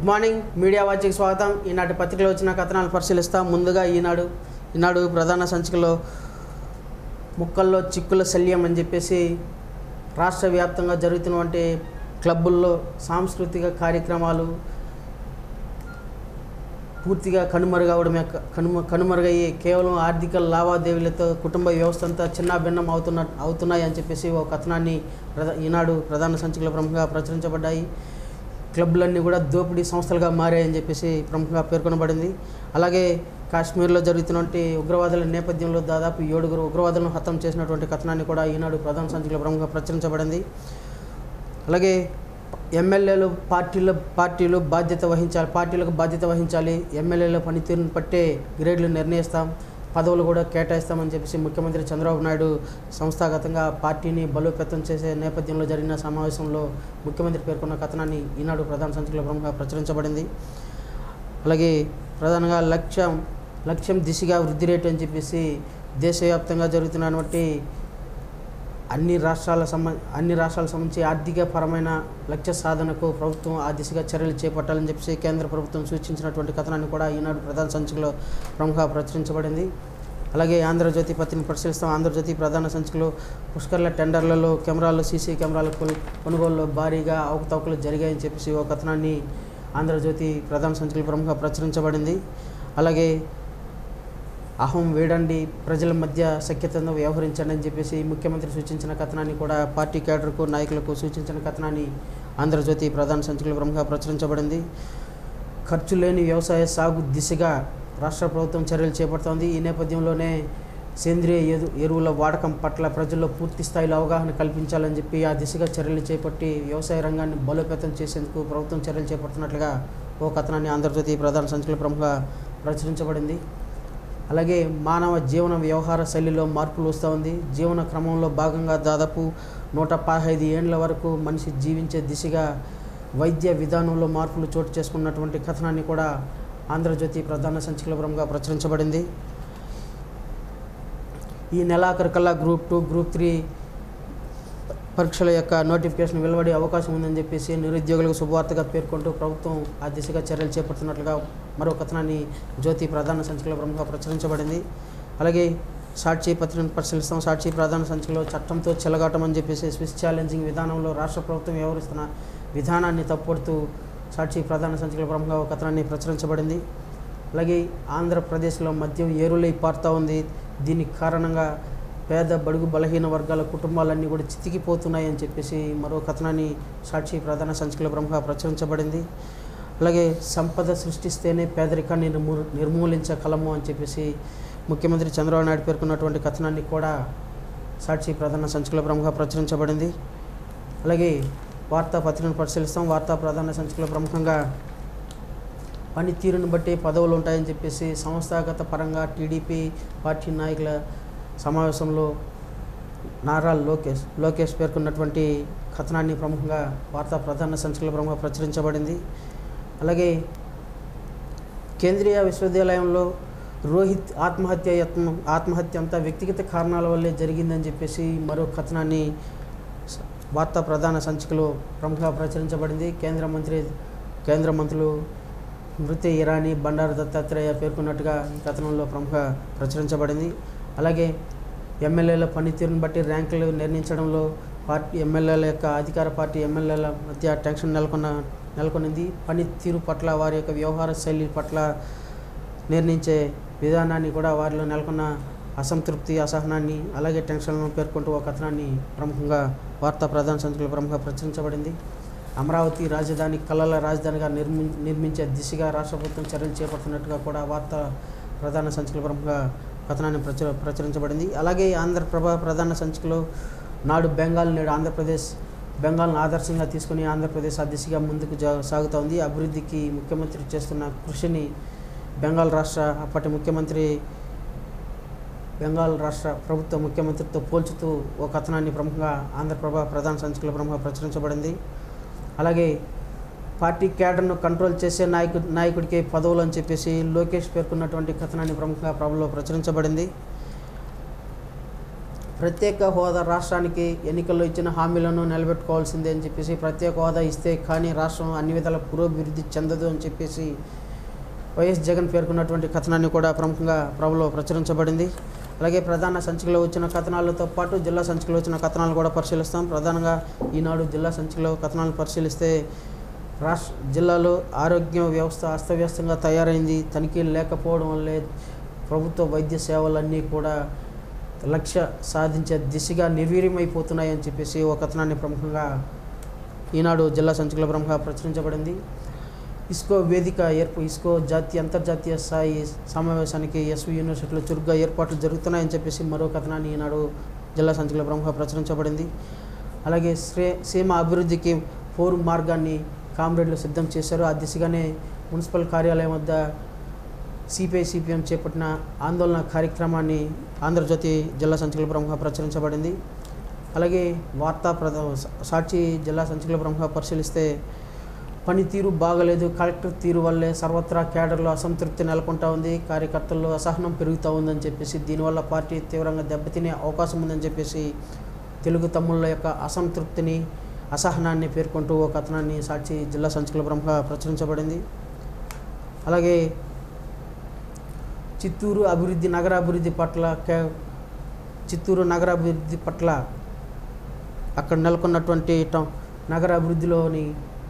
Good morning media వాచికి స్వాగతం ఈనాటి పత్రికలో వచ్చిన కథనాలు పరిశీలిస్తాం ముందుగా ఈనాడు ఈనాడు ప్రధాన సంచికలో ముక్కల్లో చిక్కుల శల్యం అని చెప్పేసి రాష్ట్ర వ్యాప్తంగా జరుగుతున్నటువంటి క్లబ్బుల్లో సాంస్కృతిక కార్యక్రమాలు పూర్తిగా కనుమరుగవడమే క- కనుమ కనుమరుగయ్యి కేవలం ఆర్థిక లావాదేవీలతో కుటుంబ వ్యవస్థ అంతా చిన్న భిన్నం అవుతున్న అవుతున్నాయి అని చెప్పేసి ఒక కథనాన్ని ప్రధా ఈనాడు ప్రధాన సంచికలో ప్రముఖంగా ప్రచురించబడ్డాయి క్లబ్లన్నీ కూడా దోపిడీ సంస్థలుగా మారాయని చెప్పేసి ప్రముఖంగా పేర్కొనబడింది అలాగే కాశ్మీర్లో జరుగుతున్నటువంటి ఉగ్రవాదుల నేపథ్యంలో దాదాపు ఏడుగురు ఉగ్రవాదులను హతం చేసినటువంటి కథనాన్ని కూడా ఈనాడు ప్రధాన సంచికలో ప్రముఖంగా ప్రచురించబడింది అలాగే ఎమ్మెల్యేలు పార్టీలు పార్టీలు బాధ్యత వహించాలి పార్టీలకు బాధ్యత వహించాలి ఎమ్మెల్యేల పనితీరును పట్టే గ్రేడ్లు నిర్ణయిస్తాం పదవులు కూడా కేటాయిస్తామని చెప్పేసి ముఖ్యమంత్రి చంద్రబాబు నాయుడు సంస్థాగతంగా పార్టీని బలోపేతం చేసే నేపథ్యంలో జరిగిన సమావేశంలో ముఖ్యమంత్రి పేర్కొన్న కథనాన్ని ఈనాడు ప్రధాన సంచికలో ప్రముఖంగా ప్రచురించబడింది అలాగే ప్రధానంగా లక్ష్యం లక్ష్యం దిశగా వృద్ధి రేటు అని చెప్పేసి దేశవ్యాప్తంగా జరుగుతున్నటువంటి అన్ని రాష్ట్రాల సంబ అన్ని రాష్ట్రాలకు సంబంధించి ఆర్థిక పరమైన లక్ష్య సాధనకు ప్రభుత్వం ఆ దిశగా చర్యలు చేపట్టాలని చెప్పేసి కేంద్ర ప్రభుత్వం సూచించినటువంటి కథనాన్ని కూడా ఈనాడు ప్రధాన సంచికలో ప్రముఖ ప్రచురించబడింది అలాగే ఆంధ్రజ్యోతి పత్రికను పరిశీలిస్తాం ఆంధ్రజ్యోతి ప్రధాన సంచికలో పుష్కర్ల టెండర్లలో కెమెరాలు సీసీ కెమెరాల కొను- కొనుగోలులో భారీగా అవకతవకలు జరిగాయని చెప్పేసి ఒక కథనాన్ని ఆంధ్రజ్యోతి ప్రధాన సంచికలో ప్రముఖ ప్రచురించబడింది అలాగే అహం వేడండి ప్రజల మధ్య సఖ్యతను వ్యవహరించండి అని చెప్పేసి ముఖ్యమంత్రి సూచించిన కథనాన్ని కూడా పార్టీ క్యాడర్కు నాయకులకు సూచించిన కథనాన్ని ఆంధ్రజ్యోతి ప్రధాన సంచికలో ప్రముఖ ప్రచురించబడింది ఖర్చు లేని వ్యవసాయ సాగు దిశగా రాష్ట్ర ప్రభుత్వం చర్యలు చేపడుతోంది ఈ నేపథ్యంలోనే సేంద్రియ ఎరు ఎరువుల వాడకం పట్ల ప్రజల్లో పూర్తి స్థాయిలో అవగాహన కల్పించాలని చెప్పి ఆ దిశగా చర్యలు చేపట్టి వ్యవసాయ రంగాన్ని బలోపేతం చేసేందుకు ప్రభుత్వం చర్యలు చేపడుతున్నట్లుగా ఓ కథనాన్ని ఆంధ్రజ్యోతి ప్రధాన సంచికలో ప్రముఖ ప్రచురించబడింది అలాగే మానవ జీవన వ్యవహార శైలిలో మార్పులు వస్తూ ఉంది జీవన క్రమంలో భాగంగా దాదాపు నూట పదహైదు ఏండ్ల వరకు మనిషి జీవించే దిశగా వైద్య విధానంలో మార్పులు చోటు చేసుకున్నటువంటి కథనాన్ని కూడా ఆంధ్రజ్యోతి ప్రధాన సంచికల పరంగా ప్రచురించబడింది ఈ నెలాఖరికల్లా గ్రూప్ టూ గ్రూప్ త్రీ పరీక్షల యొక్క నోటిఫికేషన్ వెలువడే అవకాశం ఉందని చెప్పేసి నిరుద్యోగులకు శుభవార్తగా పేర్కొంటూ ప్రభుత్వం ఆ దిశగా చర్యలు చేపడుతున్నట్లుగా మరో కథనాన్ని జ్యోతి ప్రధాన సంచికలో ప్రముఖ ప్రచురించబడింది అలాగే సాక్షి పత్రికను పరిశీలిస్తాం సాక్షి ప్రధాన సంచికలో చట్టంతో చెలగాటం అని చెప్పేసి స్విస్ ఛాలెంజింగ్ విధానంలో రాష్ట్ర ప్రభుత్వం వ్యవహరిస్తున్న విధానాన్ని తప్పుడుతూ సాక్షి ప్రధాన సంచికలో ప్రముఖ ఒక కథనాన్ని ప్రచురించబడింది అలాగే ఆంధ్రప్రదేశ్లో మద్యం ఏరులై పారుతూ ఉంది దీనికి కారణంగా పేద బడుగు బలహీన వర్గాల కుటుంబాలన్నీ కూడా చితికిపోతున్నాయి అని చెప్పేసి మరో కథనాన్ని సాక్షి ప్రధాన సంచికలో ప్రముఖ ప్రచురించబడింది అలాగే సంపద సృష్టిస్తేనే పేదరికాన్ని నిర్మూ నిర్మూలించగలము అని చెప్పేసి ముఖ్యమంత్రి చంద్రబాబు నాయుడు పేర్కొన్నటువంటి కథనాన్ని కూడా సాక్షి ప్రధాన సంచికలో ప్రముఖ ప్రచురించబడింది అలాగే వార్తాపత్రికను పరిశీలిస్తాం వార్తా ప్రధాన సంచికలో ప్రముఖంగా పనితీరును బట్టి పదవులు ఉంటాయని చెప్పేసి సంస్థాగత పరంగా టీడీపీ పార్టీ నాయకుల సమావేశంలో నారా లోకేష్ లోకేష్ పేర్కొన్నటువంటి కథనాన్ని ప్రముఖంగా వార్తా ప్రధాన సంచికల ప్రముఖ ప్రచురించబడింది అలాగే కేంద్రీయ విశ్వవిద్యాలయంలో రోహిత్ ఆత్మహత్య యత్నం ఆత్మహత్య అంతా వ్యక్తిగత కారణాల వల్లే జరిగిందని చెప్పేసి మరో కథనాన్ని స- వార్తా ప్రధాన సంచికలో ప్రముఖ ప్రచురించబడింది కేంద్ర మంత్రి కేంద్ర మంత్రులు మృతి ఇరానీ బండారు దత్తాత్రేయ పేర్కొన్నట్టుగా ఈ కథనంలో ప్రముఖ ప్రచురించబడింది అలాగే ఎమ్మెల్యేల పనితీరును బట్టి ర్యాంకులు నిర్ణయించడంలో పార్టీ ఎమ్మెల్యేల యొక్క అధికార పార్టీ ఎమ్మెల్యేల మధ్య టెన్షన్ నెలకొన్న నెలకొనింది పనితీరు పట్ల వారి యొక్క వ్యవహార శైలి పట్ల నిర్ణయించే విధానాన్ని కూడా వారిలో నెలకొన్న అసంతృప్తి అసహనాన్ని అలాగే టెన్షన్లను పేర్కొంటూ ఒక కథనాన్ని ప్రముఖంగా వార్తా ప్రధాన సంచికలో ప్రముఖ ప్రచురించబడింది అమరావతి రాజధాని కళల రాజధానిగా నిర్మి నిర్మించే దిశగా రాష్ట్ర ప్రభుత్వం చర్యలు చేపడుతున్నట్టుగా కూడా వార్తా ప్రధాన సంచికల ప్రముఖ కథనాన్ని ప్రచుర ప్రచురించబడింది అలాగే ఆంధ్రప్రభ ప్రధాన సంచికలో నాడు బెంగాల్ నేడు ఆంధ్రప్రదేశ్ బెంగాల్ను ఆదర్శంగా తీసుకుని ఆంధ్రప్రదేశ్ ఆ దిశగా ముందుకు జా సాగుతోంది అభివృద్ధికి ముఖ్యమంత్రి చేస్తున్న కృషిని బెంగాల్ రాష్ట్ర అప్పటి ముఖ్యమంత్రి బెంగాల్ రాష్ట్ర ప్రభుత్వ ముఖ్యమంత్రితో పోల్చుతూ ఒక కథనాన్ని ప్రముఖంగా ఆంధ్రప్రభ ప్రధాన సంచికల ప్రముఖ ప్రచురించబడింది అలాగే పార్టీ క్యాడర్ను కంట్రోల్ చేసే నాయకు నాయకుడికి పదవులు అని చెప్పేసి లోకేష్ పేర్కొన్నటువంటి కథనాన్ని ప్రముఖంగా ప్రభలో ప్రచురించబడింది ప్రత్యేక హోదా రాష్ట్రానికి ఎన్నికల్లో ఇచ్చిన హామీలను నిలబెట్టుకోవాల్సిందే అని చెప్పేసి ప్రత్యేక హోదా ఇస్తే కానీ రాష్ట్రం అన్ని విధాల పురోభివృద్ధి చెందదు అని చెప్పేసి వైఎస్ జగన్ పేర్కొన్నటువంటి కథనాన్ని కూడా ప్రముఖంగా ప్రభులో ప్రచురించబడింది అలాగే ప్రధాన సంచికలో వచ్చిన కథనాలతో పాటు జిల్లా సంచికలో వచ్చిన కథనాలు కూడా పరిశీలిస్తాం ప్రధానంగా ఈనాడు జిల్లా సంచికలో కథనాలు పరిశీలిస్తే రాష్ట్ర జిల్లాలో ఆరోగ్య వ్యవస్థ అస్తవ్యస్తంగా తయారైంది తనిఖీలు లేకపోవడం వల్లే ప్రభుత్వ వైద్య సేవలన్నీ కూడా లక్ష్య సాధించే దిశగా నిర్వీర్యమైపోతున్నాయని చెప్పేసి ఒక కథనాన్ని ప్రముఖంగా ఈనాడు జిల్లా సంచికలో ప్రముఖంగా ప్రచురించబడింది ఇస్కో వేదిక ఏర్ప ఇస్కో జాతీయ అంతర్జాతీయ స్థాయి సమావేశానికి ఎస్వి యూనివర్సిటీలో చురుగ్గా ఏర్పాట్లు జరుగుతున్నాయని చెప్పేసి మరో కథనాన్ని ఈనాడు జిల్లా సంచికలో ప్రముఖంగా ప్రచురించబడింది అలాగే శ్రే సీమ అభివృద్ధికి ఫోర్ మార్గాన్ని కామ్రేడ్లు సిద్ధం చేశారు ఆ దిశగానే మున్సిపల్ కార్యాలయం వద్ద సిపిఐ సిపిఎం చేపట్టిన ఆందోళన కార్యక్రమాన్ని ఆంధ్రజ్యోతి జిల్లా సంచికల ప్రముఖ ప్రచురించబడింది అలాగే వార్తా ప్రధ సాక్షి జిల్లా సంచికల ప్రముఖ పరిశీలిస్తే పనితీరు బాగలేదు కలెక్టర్ తీరు వల్లే సర్వత్రా కేడర్లో అసంతృప్తి నెలకొంటా ఉంది కార్యకర్తల్లో అసహనం పెరుగుతూ ఉందని చెప్పేసి దీనివల్ల పార్టీ తీవ్రంగా దెబ్బతినే అవకాశం ఉందని చెప్పేసి తెలుగు తమ్ముళ్ళ యొక్క అసంతృప్తిని అసహనాన్ని పేర్కొంటూ ఒక కథనాన్ని సాక్షి జిల్లా సంచికల ప్రముఖ ప్రచురించబడింది అలాగే చిత్తూరు అభివృద్ధి నగర అభివృద్ధి పట్ల కే చిత్తూరు నగర అభివృద్ధి పట్ల అక్కడ నెలకొన్నటువంటి ట- నగర అభివృద్ధిలోని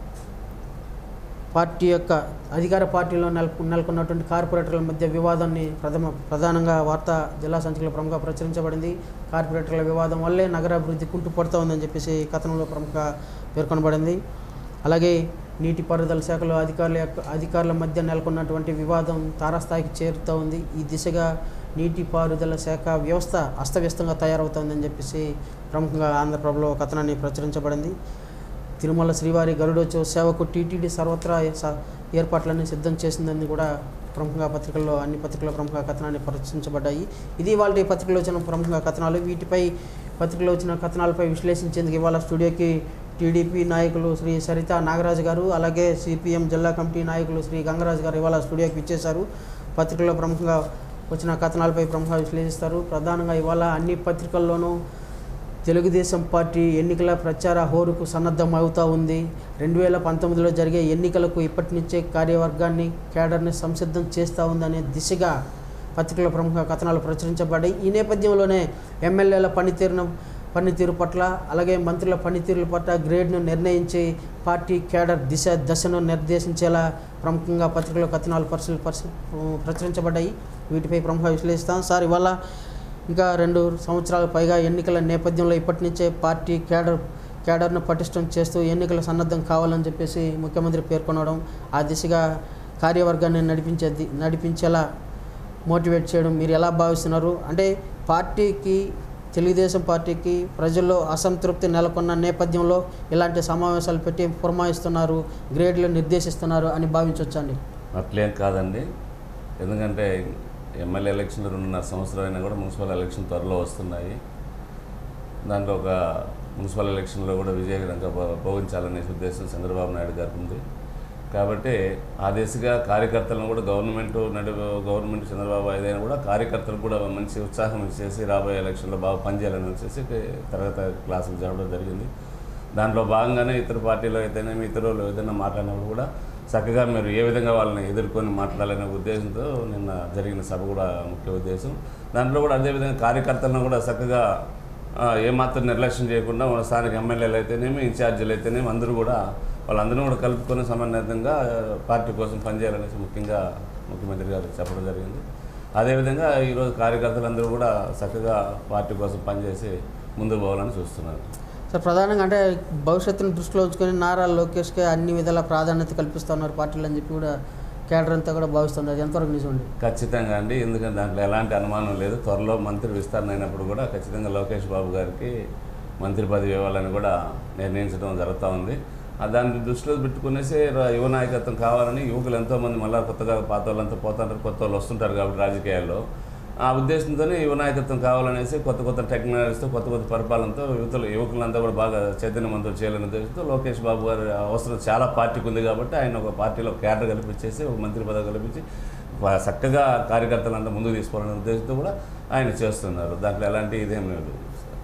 పార్టీ యొక్క అధికార పార్టీలో నెలకు నెలకొన్నటువంటి కార్పొరేటర్ల మధ్య వివాదాన్ని ప్రథమ ప్రధానంగా వార్తా జిల్లా సంచికలో ప్రముఖ ప్రచురించబడింది కార్పొరేటర్ల వివాదం వల్లే నగరాభివృద్ధి కుంటుపడుతూ ఉందని చెప్పేసి కథనంలో ప్రముఖ పేర్కొనబడింది అలాగే నీటిపారుదల శాఖలో అధికారుల యొక్క అధికారుల మధ్య నెలకొన్నటువంటి వివాదం తారాస్థాయికి చేరుతూ ఉంది ఈ దిశగా నీటిపారుదల శాఖ వ్యవస్థ అస్తవ్యస్తంగా తయారవుతోందని చెప్పేసి ప్రముఖంగా ఆంధ్రప్రభలో కథనాన్ని ప్రచురించబడింది తిరుమల శ్రీవారి గరుడోత్సవ సేవకు టీటీడీ సర్వత్రా స- ఏర్పాట్లన్నీ సిద్ధం చేసిందని కూడా ప్రముఖంగా పత్రికల్లో అన్ని పత్రికల్లో ప్రముఖ కథనాన్ని ప్రచురించబడ్డాయి ఇది వాళ్ళ పత్రికలో వచ్చిన ప్రముఖ కథనాలు వీటిపై పత్రికలో వచ్చిన కథనాలపై విశ్లేషించేందుకు ఇవాళ స్టూడియోకి టీడీపీ నాయకులు శ్రీ సరిత నాగరాజు గారు అలాగే సిపిఎం జిల్లా కమిటీ నాయకులు శ్రీ గంగరాజు గారు ఇవాళ స్టూడియోకి ఇచ్చేశారు పత్రికల్లో ప్రముఖంగా వచ్చిన కథనాలపై ప్రముఖంగా విశ్లేషిస్తారు ప్రధానంగా ఇవాళ అన్ని పత్రికల్లోనూ తెలుగుదేశం పార్టీ ఎన్నికల ప్రచార హోరుకు సన్నద్ధం అవుతూ ఉంది రెండు వేల పంతొమ్మిదిలో జరిగే ఎన్నికలకు ఇప్పటి నుంచే కార్యవర్గాన్ని కేడర్ని సంసిద్ధం చేస్తూ ఉందనే దిశగా పత్రికల ప్రముఖ కథనాలు ప్రచురించబడ్డాయి ఈ నేపథ్యంలోనే ఎమ్మెల్యేల పనితీరును పనితీరు పట్ల అలాగే మంత్రుల పనితీరుల పట్ల గ్రేడ్ను నిర్ణయించి పార్టీ కేడర్ దిశ దశను నిర్దేశించేలా ప్రముఖంగా పత్రికల కథనాలు పరిశీలి పరిశీ ప్రచురించబడ్డాయి వీటిపై ప్రముఖ విశ్లేషిస్తాం సార్ ఇవాళ ఇంకా రెండు సంవత్సరాల పైగా ఎన్నికల నేపథ్యంలో ఇప్పటి నుంచే పార్టీ కేడర్ కేడర్ను పటిష్టం చేస్తూ ఎన్నికల సన్నద్ధం కావాలని చెప్పేసి ముఖ్యమంత్రి పేర్కొనడం ఆ దిశగా కార్యవర్గాన్ని నడిపించే ది- నడిపించేలా మోటివేట్ చేయడం మీరు ఎలా భావిస్తున్నారు అంటే పార్టీకి తెలుగుదేశం పార్టీకి ప్రజల్లో అసంతృప్తి నెలకొన్న నేపథ్యంలో ఇలాంటి సమావేశాలు పెట్టి పురమాయిస్తున్నారు గ్రేడ్లు నిర్దేశిస్తున్నారు అని భావించవచ్చండి అట్లేం కాదండి ఎందుకంటే ఎమ్మెల్యే ఎలక్షన్లు రెండున్నర సంవత్సరం అయినా కూడా మున్సిపల్ ఎలక్షన్ త్వరలో వస్తున్నాయి దాంట్లో ఒక మున్సిపల్ ఎలక్షన్లో కూడా విజయకరంగా భ- భవించాలనే ఉద్దేశం చంద్రబాబు నాయుడు గారికి ఉంది కాబట్టి ఆ దిశగా కార్యకర్తలను కూడా గవర్నమెంట్ నడు గవర్నమెంట్ చంద్రబాబు ఏదైనా కూడా కార్యకర్తలకు కూడా మంచి ఉత్సాహం ఇచ్చేసి రాబోయే ఎలక్షన్లో బాగా పనిచేయాలని వచ్చేసి తరగతి క్లాసులు జరగడం జరిగింది దాంట్లో భాగంగానే ఇతర పార్టీలో అయితేనేమి ఇతరులు ఏదైనా మాట్లాడినప్పుడు కూడా చక్కగా మీరు ఏ విధంగా వాళ్ళని ఎదుర్కొని మాట్లాడాలనే ఉద్దేశంతో నిన్న జరిగిన సభ కూడా ముఖ్య ఉద్దేశం దాంట్లో కూడా అదేవిధంగా కార్యకర్తలను కూడా చక్కగా ఆ, ఏమాత్రం నిర్లక్ష్యం చేయకుండా మన స్థానిక ఎమ్మెల్యేలు అయితేనేమి ఇన్ఛార్జీలు అయితేనేమి అందరూ కూడా వాళ్ళందరూ కూడా కలుపుకొని సమన్వయంగా పార్టీ కోసం పనిచేయాలనేసి ముఖ్యంగా ముఖ్యమంత్రి గారు చెప్పడం జరిగింది అదేవిధంగా ఈరోజు కార్యకర్తలందరూ కూడా చక్కగా పార్టీ కోసం పనిచేసి ముందుకు పోవాలని చూస్తున్నారు సార్ ప్రధానంగా అంటే భవిష్యత్తును దృష్టిలో ఉంచుకొని నారా లోకేష్కి అన్ని విధాల ప్రాధాన్యత కల్పిస్తున్నారు పార్టీలు అని చెప్పి కూడా కేడర్ అంతా కూడా భావిస్తున్నారు అది ఎంతవరకు నిజమండి ఖచ్చితంగా అండి ఎందుకంటే దాంట్లో ఎలాంటి అనుమానం లేదు త్వరలో మంత్రి విస్తరణ అయినప్పుడు కూడా ఖచ్చితంగా లోకేష్ బాబు గారికి మంత్రి పదవి ఇవ్వాలని కూడా నిర్ణయించడం జరుగుతూ ఉంది ఆ దాన్ని దృష్టిలో పెట్టుకునేసి ర- యువ నాయకత్వం కావాలని యువకులు ఎంతోమంది మళ్ళీ కొత్తగా పాత వాళ్ళంతా పోతుంటారు కొత్త వాళ్ళు వస్తుంటారు కాబట్టి రాజకీయాల్లో ఆ ఉద్దేశంతోనే యువ నాయకత్వం కావాలనేసి కొత్త కొత్త టెక్నాలజీతో కొత్త కొత్త పరిపాలనతో యువతలు యువకులంతా కూడా బాగా చైతన్యవంతం చేయాలనే ఉద్దేశంతో లోకేష్ బాబు గారి అవసరం చాలా పార్టీకి ఉంది కాబట్టి ఆయన ఒక పార్టీలో క్యాడర్ కల్పించేసి ఒక మంత్రి పదవి కల్పించి వా- చక్కగా కార్యకర్తలంతా ముందుకు తీసుకోవాలనే ఉద్దేశంతో కూడా ఆయన చేస్తున్నారు దాంట్లో ఎలాంటి ఇదేం లేదు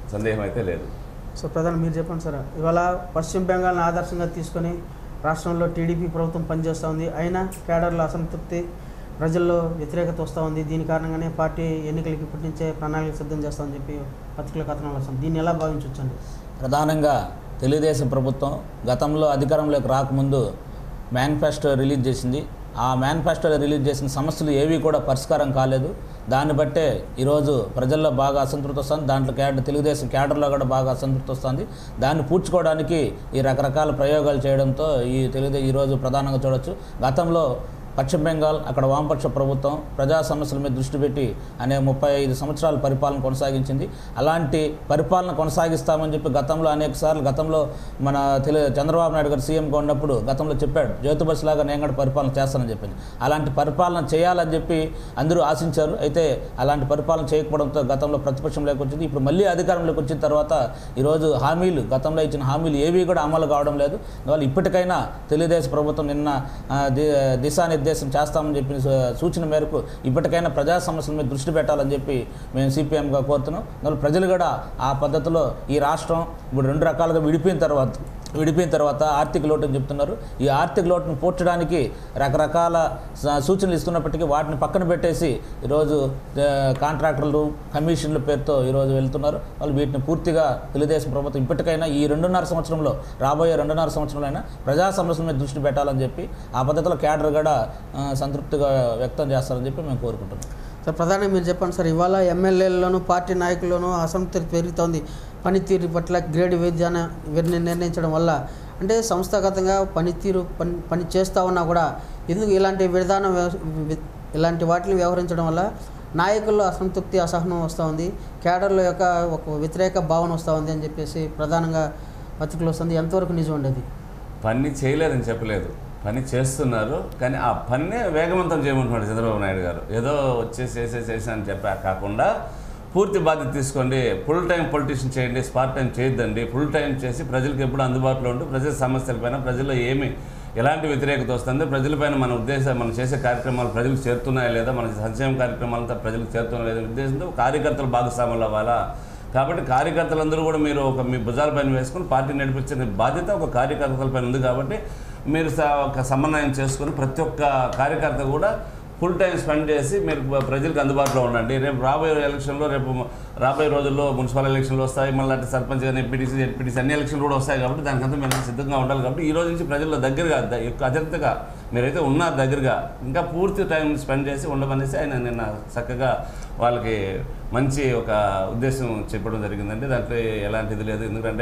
సందేహం అయితే లేదు సో ప్రధాని మీరు చెప్పండి సార్ ఇవాళ పశ్చిమ బెంగాల్ని ఆదర్శంగా తీసుకొని రాష్ట్రంలో టీడీపీ ప్రభుత్వం పనిచేస్తూ ఉంది అయినా కేడర్ల అసంతృప్తి ప్రజల్లో వ్యతిరేకత వస్తూ ఉంది దీని కారణంగానే పార్టీ ఎన్నికలకి ఇప్పటి నుంచే ప్రణాళిక సిద్ధం చేస్తామని చెప్పి పత్రికల కథనాలు వస్తుంది దీన్ని ఎలా భావించవచ్చండి ప్రధానంగా తెలుగుదేశం ప్రభుత్వం గతంలో అధికారంలోకి రాకముందు మేనిఫెస్టో రిలీజ్ చేసింది ఆ మేనిఫెస్టోలో రిలీజ్ చేసిన సమస్యలు ఏవి కూడా పరిష్కారం కాలేదు దాన్ని బట్టే ఈరోజు ప్రజల్లో బాగా అసంతృప్తి వస్తుంది దాంట్లో క్యాడర్ తెలుగుదేశం క్యాడర్లో కూడా బాగా అసంతృప్తి వస్తుంది దాన్ని పూడ్చుకోవడానికి ఈ రకరకాల ప్రయోగాలు చేయడంతో ఈ తెలుగుదే ఈరోజు ప్రధానంగా చూడొచ్చు గతంలో పశ్చిమ బెంగాల్ అక్కడ వామపక్ష ప్రభుత్వం ప్రజా సమస్యల మీద దృష్టి పెట్టి అనే ముప్పై ఐదు సంవత్సరాల పరిపాలన కొనసాగించింది అలాంటి పరిపాలన కొనసాగిస్తామని చెప్పి గతంలో అనేక సార్లు గతంలో మన తెలు చంద్రబాబు నాయుడు గారు సీఎంగా ఉన్నప్పుడు గతంలో చెప్పాడు జ్యోతి బస్ లాగా నేను కూడా పరిపాలన చేస్తానని చెప్పింది అలాంటి పరిపాలన చేయాలని చెప్పి అందరూ ఆశించారు అయితే అలాంటి పరిపాలన చేయకపోవడంతో గతంలో ప్రతిపక్షంలోకి వచ్చింది ఇప్పుడు మళ్ళీ అధికారంలోకి వచ్చిన తర్వాత ఈరోజు హామీలు గతంలో ఇచ్చిన హామీలు ఏవి కూడా అమలు కావడం లేదు అందువల్ల ఇప్పటికైనా తెలుగుదేశం ప్రభుత్వం నిన్న ఆ, ది- దిశానిర్దేశం చేస్తామని చెప్పిన సూ- సూచన మేరకు ఇప్పటికైనా ప్రజా సమస్యల మీద దృష్టి పెట్టాలని చెప్పి మేము సిపిఎంగా కోరుతున్నాం అందువల్ల ప్రజలు కూడా ఆ పద్ధతిలో ఈ రాష్ట్రం ఇప్పుడు రెండు రకాలుగా విడిపోయిన తర్వాత విడిపోయిన తర్వాత ఆర్థిక లోటు అని చెప్తున్నారు ఈ ఆర్థిక లోటును పూడ్చడానికి రకరకాల స- సూచనలు ఇస్తున్నప్పటికీ వాటిని పక్కన పెట్టేసి ఈరోజు ఆ, కాంట్రాక్టర్లు కమిషన్ల పేరుతో ఈరోజు వెళ్తున్నారు వాళ్ళు వీటిని పూర్తిగా తెలుగుదేశం ప్రభుత్వం ఇప్పటికైనా ఈ రెండున్నర సంవత్సరంలో రాబోయే రెండున్నర సంవత్సరంలో అయినా ప్రజా సమస్యల మీద దృష్టి పెట్టాలని చెప్పి ఆ పద్ధతిలో క్యాడర్ కూడా ఆ, సంతృప్తిగా వ్యక్తం చేస్తారని చెప్పి మేము కోరుకుంటున్నాం సార్ ప్రధానంగా మీరు చెప్పండి సార్ ఇవాళ ఎమ్మెల్యేలలోనూ పార్టీ నాయకుల్లోనూ అసంతృప్తి పెరుగుతోంది పనితీరు పట్ల గ్రేడ్ విద్యాన్ని వీరిని నిర్ణయించడం వల్ల అంటే సంస్థాగతంగా పనితీరు పని పని చేస్తూ ఉన్నా కూడా ఎందుకు ఇలాంటి విధానం వ్యవ- వి- ఇలాంటి వాటిని వ్యవహరించడం వల్ల నాయకుల్లో అసంతృప్తి అసహనం వస్తూ ఉంది కేడర్ల యొక్క ఒక వ్యతిరేక భావన వస్తూ ఉంది అని చెప్పేసి ప్రధానంగా పత్రికలు వస్తుంది ఎంతవరకు నిజం ఉండేది పని చేయలేదని చెప్పలేదు పని చేస్తున్నారు కానీ ఆ పన్నే వేగవంతం చేయమంటున్నాడు చంద్రబాబు నాయుడు గారు ఏదో వచ్చేసి చేసే చేసే అని చెప్పా కాకుండా పూర్తి బాధ్యత తీసుకోండి ఫుల్ టైం పొలిటీషియన్ చేయండి స్పాట్ టైం చేయొద్దండి ఫుల్ టైం చేసి ప్రజలకు ఎప్పుడు అందుబాటులో ఉంటూ ప్రజల సమస్యలపైన ప్రజల్లో ఏమి ఎలాంటి వ్యతిరేకత వస్తుంది ప్రజలపైన మన ఉద్దేశం మనం చేసే కార్యక్రమాలు ప్రజలకు చేరుతున్నాయా లేదా మన సంక్షేమ కార్యక్రమాలంతా ప్రజలకు చేరుతున్నాయా లేదా ఉద్దేశంతో కార్యకర్తలు భాగస్వాములు అవ్వాలా కాబట్టి కార్యకర్తలందరూ కూడా మీరు ఒక మీ భుజాల పైన వేసుకుని పార్టీ నడిపించే బాధ్యత ఒక కార్యకర్తల పైన ఉంది కాబట్టి మీరు స- ఒక సమన్వయం చేసుకుని ప్రతి ఒక్క కార్యకర్త కూడా ఫుల్ టైం స్పెండ్ చేసి మీరు ప్ర- ప్రజలకు అందుబాటులో ఉండండి రేపు రాబోయే ఎలక్షన్లో రేపు మ- రాబోయే రోజుల్లో మున్సిపల్ ఎలక్షన్లు వస్తాయి మళ్ళీ అంటే సర్పంచ్ కానీ ఎంపీటీసీ జెడ్పీటీసీ అన్ని ఎలక్షన్లు కూడా వస్తాయి కాబట్టి దానికంతా మీరు సిద్ధంగా ఉండాలి కాబట్టి ఈ రోజు నుంచి ప్రజల్లో దగ్గరగా ద- ఎక్కువ అత్యంతగా మీరైతే ఉన్నారు దగ్గరగా ఇంకా పూర్తి టైం స్పెండ్ చేసి ఉండమనేసి ఆయన నిన్న చక్కగా వాళ్ళకి మంచి ఒక ఉద్దేశం చెప్పడం జరిగిందండి దాంట్లో ఎలాంటిది లేదు ఎందుకంటే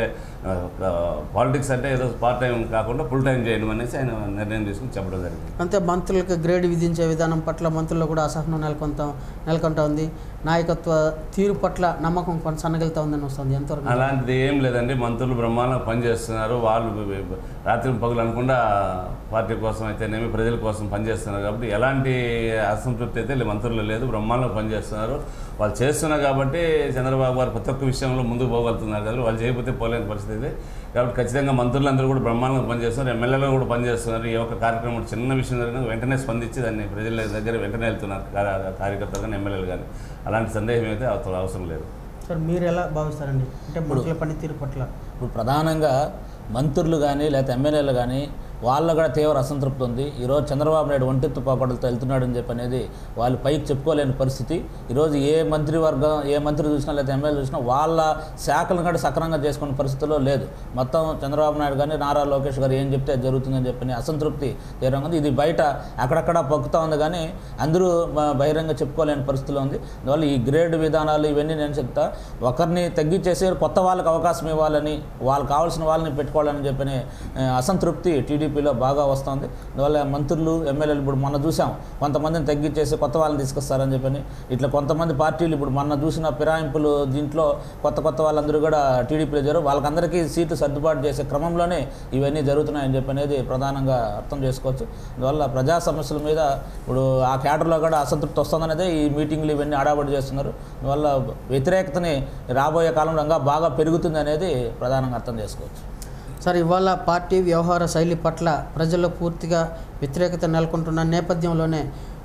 పాలిటిక్స్ అంటే ఏదో పార్ట్ టైం కాకుండా ఫుల్ టైం చేయడం అనేసి ఆయన నిర్ణయం తీసుకుని చెప్పడం జరిగింది అంతే మంత్రులకు గ్రేడ్ విధించే విధానం పట్ల మంత్రుల్లో కూడా అసహనం నెలకొంత నెలకొంటా ఉంది నాయకత్వ తీరు పట్ల నమ్మకం కొంత సన్నగిలుతా ఉందని వస్తుంది ఎంతవరకు అలాంటిది ఏం లేదండి మంత్రులు బ్రహ్మాండంగా పనిచేస్తున్నారు వాళ్ళు బ- బ- రాత్రి పగులు అనకుండా పార్టీ కోసం అయితేనేమి ప్రజల కోసం పనిచేస్తున్నారు కాబట్టి ఎలాంటి అసంతృప్తి అయితే లే- మంత్రులు లేదు బ్రహ్మాండంగా పనిచేస్తున్నారు వాళ్ళు చేస్తున్నారు కాబట్టి చంద్రబాబు గారు ప్రతి ఒక్క విషయంలో ముందుకు పోగలుగుతున్నారు కదా వాళ్ళు చేయకపోతే పోలేని పరిస్థితి కాబట్టి ఖచ్చితంగా మంత్రులందరూ కూడా బ్రహ్మాండంగా పనిచేస్తున్నారు ఎమ్మెల్యేలు కూడా పనిచేస్తున్నారు ఈ ఒక్క కార్యక్రమం చిన్న విషయం జరిగిన వెంటనే స్పందించి దాన్ని ప్రజల దగ్గర వెంటనే వెళ్తున్నారు కార్య- కార్యకర్తలు కానీ ఎమ్మెల్యేలు కానీ అలాంటి సందేహం అయితే అవసరం- అవసరం లేదు సార్ మీరు ఎలా భావిస్తారండి అంటే మంత్రుల పనితీరు పట్ల ఇప్పుడు ప్రధానంగా మంత్రులు కానీ లేకపోతే ఎమ్మెల్యేలు కానీ వాళ్ళ కూడా తీవ్ర అసంతృప్తి ఉంది ఈరోజు చంద్రబాబు నాయుడు ఒంటెత్తు పోకడలతో వెళ్తున్నాడని చెప్పి అనేది వాళ్ళు పైకి చెప్పుకోలేని పరిస్థితి ఈరోజు ఏ మంత్రి వర్గం ఏ మంత్రి చూసినా లేదా ఎమ్మెల్యే చూసినా వాళ్ళ శాఖలను కూడా సక్రమంగా చేసుకునే పరిస్థితిలో లేదు మొత్తం చంద్రబాబు నాయుడు కానీ నారా లోకేష్ గారు ఏం చెప్తే అది జరుగుతుందని చెప్పని అసంతృప్తి తీవ్రంగా ఉంది ఇది బయట అక్కడక్కడ పొక్కుతా ఉంది కానీ అందరూ మ- బహిరంగ చెప్పుకోలేని పరిస్థితిలో ఉంది అందువల్ల ఈ గ్రేడ్ విధానాలు ఇవన్నీ నేను చెప్తా ఒకరిని తగ్గించేసి కొత్త వాళ్ళకి అవకాశం ఇవ్వాలని వాళ్ళు కావాల్సిన వాళ్ళని పెట్టుకోవాలని చెప్పని ఆ, అసంతృప్తి టీడీపీలో బాగా వస్తుంది అందువల్ల మంత్రులు ఎమ్మెల్యేలు ఇప్పుడు మొన్న చూసాం కొంతమందిని తగ్గించేసి కొత్త వాళ్ళని తీసుకొస్తారని చెప్పని ఇట్లా కొంతమంది పార్టీలు ఇప్పుడు మొన్న చూసిన ఫిరాయింపులు దీంట్లో కొత్త కొత్త వాళ్ళందరూ కూడా టీడీపీలో చేరు వాళ్ళకందరికీ సీట్లు సర్దుబాటు చేసే క్రమంలోనే ఇవన్నీ జరుగుతున్నాయని చెప్పి అనేది ప్రధానంగా అర్థం చేసుకోవచ్చు అందువల్ల ప్రజా సమస్యల మీద ఇప్పుడు ఆ కేటర్లో కూడా అసంతృప్తి వస్తుందనేదే ఈ మీటింగ్లు ఇవన్నీ ఆడాబడి చేస్తున్నారు అందువల్ల వ్యతిరేకతని రాబోయే కాలంలో ఇంకా బాగా పెరుగుతుంది అనేది ప్రధానంగా అర్థం చేసుకోవచ్చు సార్ ఇవాళ పార్టీ వ్యవహార శైలి పట్ల ప్రజల్లో పూర్తిగా వ్యతిరేకత నెలకొంటున్న నేపథ్యంలోనే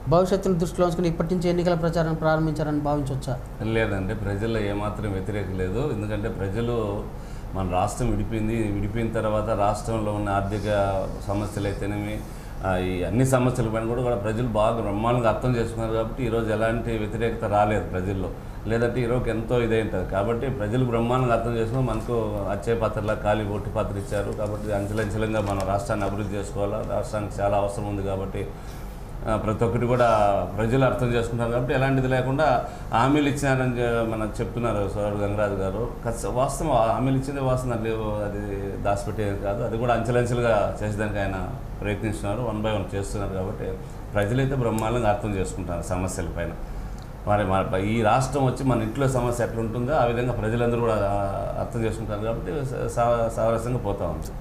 భవిష్యత్తును దృష్టిలో ఉంచుకుని ఇప్పటి నుంచి ఎన్నికల ప్రచారం ప్రారంభించారని భావించవచ్చా లేదండి ప్రజల్లో ఏమాత్రం వ్యతిరేకం లేదు ఎందుకంటే ప్రజలు మన రాష్ట్రం విడిపోయింది విడిపోయిన తర్వాత రాష్ట్రంలో ఉన్న ఆర్థిక సమస్యలు అయితేనేమి ఆ, ఈ అన్ని సమస్యల పైన కూడా కూడా ప్రజలు బాగా బ్రహ్మాండంగా అర్థం చేసుకున్నారు కాబట్టి ఈరోజు ఎలాంటి వ్యతిరేకత రాలేదు ప్రజల్లో లేదంటే ఈరోజు ఎంతో ఇదే ఉంటుంది కాబట్టి ప్రజలు బ్రహ్మాండంగా అర్థం చేసుకుని మనకు అచ్చే పాత్రలా ఖాళీ ఓటు పాత్ర ఇచ్చారు కాబట్టి అంచెలంచెలంగా మనం రాష్ట్రాన్ని అభివృద్ధి చేసుకోవాలా రాష్ట్రానికి చాలా అవసరం ఉంది కాబట్టి ఆ, ప్రతి ఒక్కటి కూడా ప్రజలు అర్థం చేసుకుంటారు కాబట్టి ఎలాంటిది లేకుండా హామీలు ఇచ్చినారని చె- మనకు చెప్తున్నారు సోదరుడు గంగరాజు గారు ఖచ్చ- వాస్తవం ఆ హామీలు ఇచ్చింది వాస్తవం అది అది దాచిపెట్టేది కాదు అది కూడా అంచెలంచెలుగా చేసేదానికి ఆయన ప్రయత్నిస్తున్నారు వన్ బై వన్ చేస్తున్నారు కాబట్టి ప్రజలైతే బ్రహ్మాండంగా అర్థం చేసుకుంటారు సమస్యల పైన మరి మన ఈ రాష్ట్రం వచ్చి మన ఇంట్లో సమస్య ఎట్లా ఉంటుందో ఆ విధంగా ప్రజలందరూ కూడా ఆ, అర్థం చేసుకుంటారు కాబట్టి సా- సామరస్యంగా పోతా ఉంది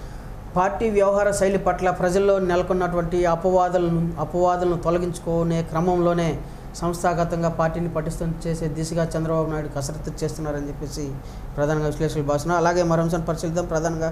పార్టీ వ్యవహార శైలి పట్ల ప్రజల్లో నెలకొన్నటువంటి అపవాదులను అపవాదులను తొలగించుకునే క్రమంలోనే సంస్థాగతంగా పార్టీని పటిష్టం చేసే దిశగా చంద్రబాబు నాయుడు కసరత్తు చేస్తున్నారని చెప్పేసి ప్రధానంగా విశ్లేషకులు భావిస్తున్నారు అలాగే మరో అంశాన్ని పరిశీలిద్దాం ప్రధానంగా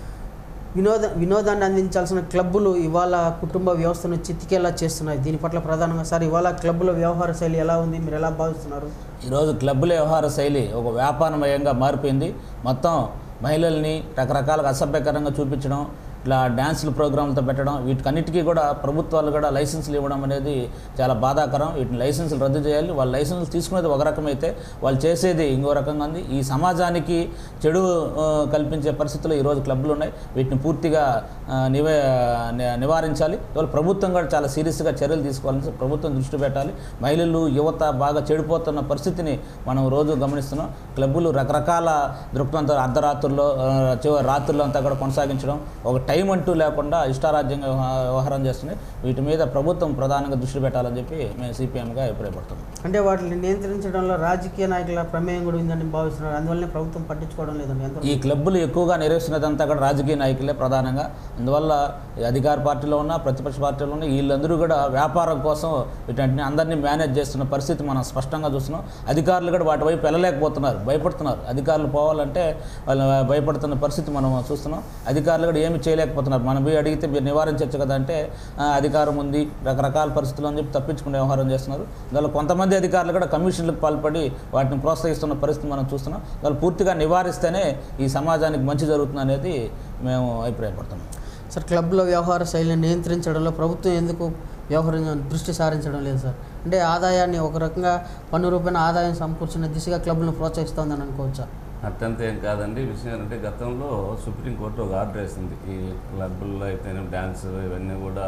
వినోద వినోదాన్ని అందించాల్సిన క్లబ్బులు ఇవాళ కుటుంబ వ్యవస్థను చితికేలా చేస్తున్నాయి దీని పట్ల ప్రధానంగా సార్ ఇవాళ క్లబ్బుల వ్యవహార శైలి ఎలా ఉంది మీరు ఎలా భావిస్తున్నారు ఈరోజు క్లబ్బుల వ్యవహార శైలి ఒక వ్యాపారమయంగా మారిపోయింది మొత్తం మహిళల్ని రకరకాలుగా అసభ్యకరంగా చూపించడం ఇట్లా డ్యాన్సులు ప్రోగ్రాంలతో పెట్టడం వీటికన్నిటికీ కూడా ప్రభుత్వాలు కూడా లైసెన్సులు ఇవ్వడం అనేది చాలా బాధాకరం వీటిని లైసెన్సులు రద్దు చేయాలి వాళ్ళ లైసెన్సులు తీసుకునేది ఒక రకమైతే వాళ్ళు చేసేది ఇంకో రకంగా ఉంది ఈ సమాజానికి చెడు ఆ, కల్పించే పరిస్థితులు ఈరోజు క్లబ్లు ఉన్నాయి వీటిని పూర్తిగా ఆ, నివే ని- నివారించాలి ఇవాళ ప్రభుత్వం కూడా చాలా సీరియస్గా చర్యలు తీసుకోవాలని ప్రభుత్వం దృష్టి పెట్టాలి మహిళలు యువత బాగా చెడిపోతున్న పరిస్థితిని మనం రోజు గమనిస్తున్నాం క్లబ్బులు రకరకాల దృక్పథంతో అర్ధరాత్రుల్లో ఆ, చివరి రాత్రుల్లో అంతా కూడా కొనసాగించడం ఒక టైం అంటూ లేకుండా ఇష్టారాజ్యంగా వ్యవహ- వ్యవహారం చేస్తున్నాయి వీటి మీద ప్రభుత్వం ప్రధానంగా దృష్టి పెట్టాలని చెప్పి మేము సిపిఎంగా అభిప్రాయపడుతున్నాం అంటే వాటిని నియంత్రించడంలో రాజకీయ నాయకుల ప్రమేయం కూడా ఉందని భావిస్తున్నారు అందువల్లనే ప్రభుత్వం పట్టించుకోవడం లేదండి ఎంత ఈ క్లబ్బులు ఎక్కువగా నిర్వహిస్తున్నదంతా కూడా రాజకీయ నాయకులే ప్రధానంగా అందువల్ల ఈ అధికార పార్టీలో ఉన్న ప్రతిపక్ష పార్టీలో ఉన్న వీళ్ళందరూ కూడా వ్యాపారం కోసం వీటన్నిటిని అందరినీ మేనేజ్ చేస్తున్న పరిస్థితి మనం స్పష్టంగా చూస్తున్నాం అధికారులు కూడా వాటి వైపు వెళ్ళలేకపోతున్నారు భయపడుతున్నారు అధికారులు పోవాలంటే వాళ్ళు భయపడుతున్న పరిస్థితి మనం చూస్తున్నాం అధికారులు కూడా ఏమి చేయలేకపోతున్నారు మనం పోయి అడిగితే మీరు నివారించవచ్చు కదా అంటే "ఆ, అధికారం ఉంది రకరకాల పరిస్థితులు అని చెప్పి తప్పించుకునే వ్యవహారం చేస్తున్నారు దానిలో కొంతమంది అధికారులు కూడా కమిషన్లకు పాల్పడి వాటిని ప్రోత్సహిస్తున్న పరిస్థితి మనం చూస్తున్నాం దాన్ని పూర్తిగా నివారిస్తేనే ఈ సమాజానికి మంచి జరుగుతుంది అనేది మేము అభిప్రాయపడుతున్నాం సార్ క్లబ్లో వ్యవహార శైలిని నియంత్రించడంలో ప్రభుత్వం ఎందుకు వ్యవహరించ దృష్టి సారించడం లేదు సార్ అంటే ఆదాయాన్ని ఒక రకంగా పన్ను రూపాయన ఆదాయం సమకూర్చున్న దిశగా క్లబ్లను ప్రోత్సహిస్తోందని అనుకోవచ్చా అత్యంత ఏం కాదండి విషయం ఏంటంటే గతంలో సుప్రీంకోర్టు ఒక ఆర్డర్ వేసింది ఈ క్లబ్బుల్లో అయితేనే డ్యాన్స్ ఇవన్నీ కూడా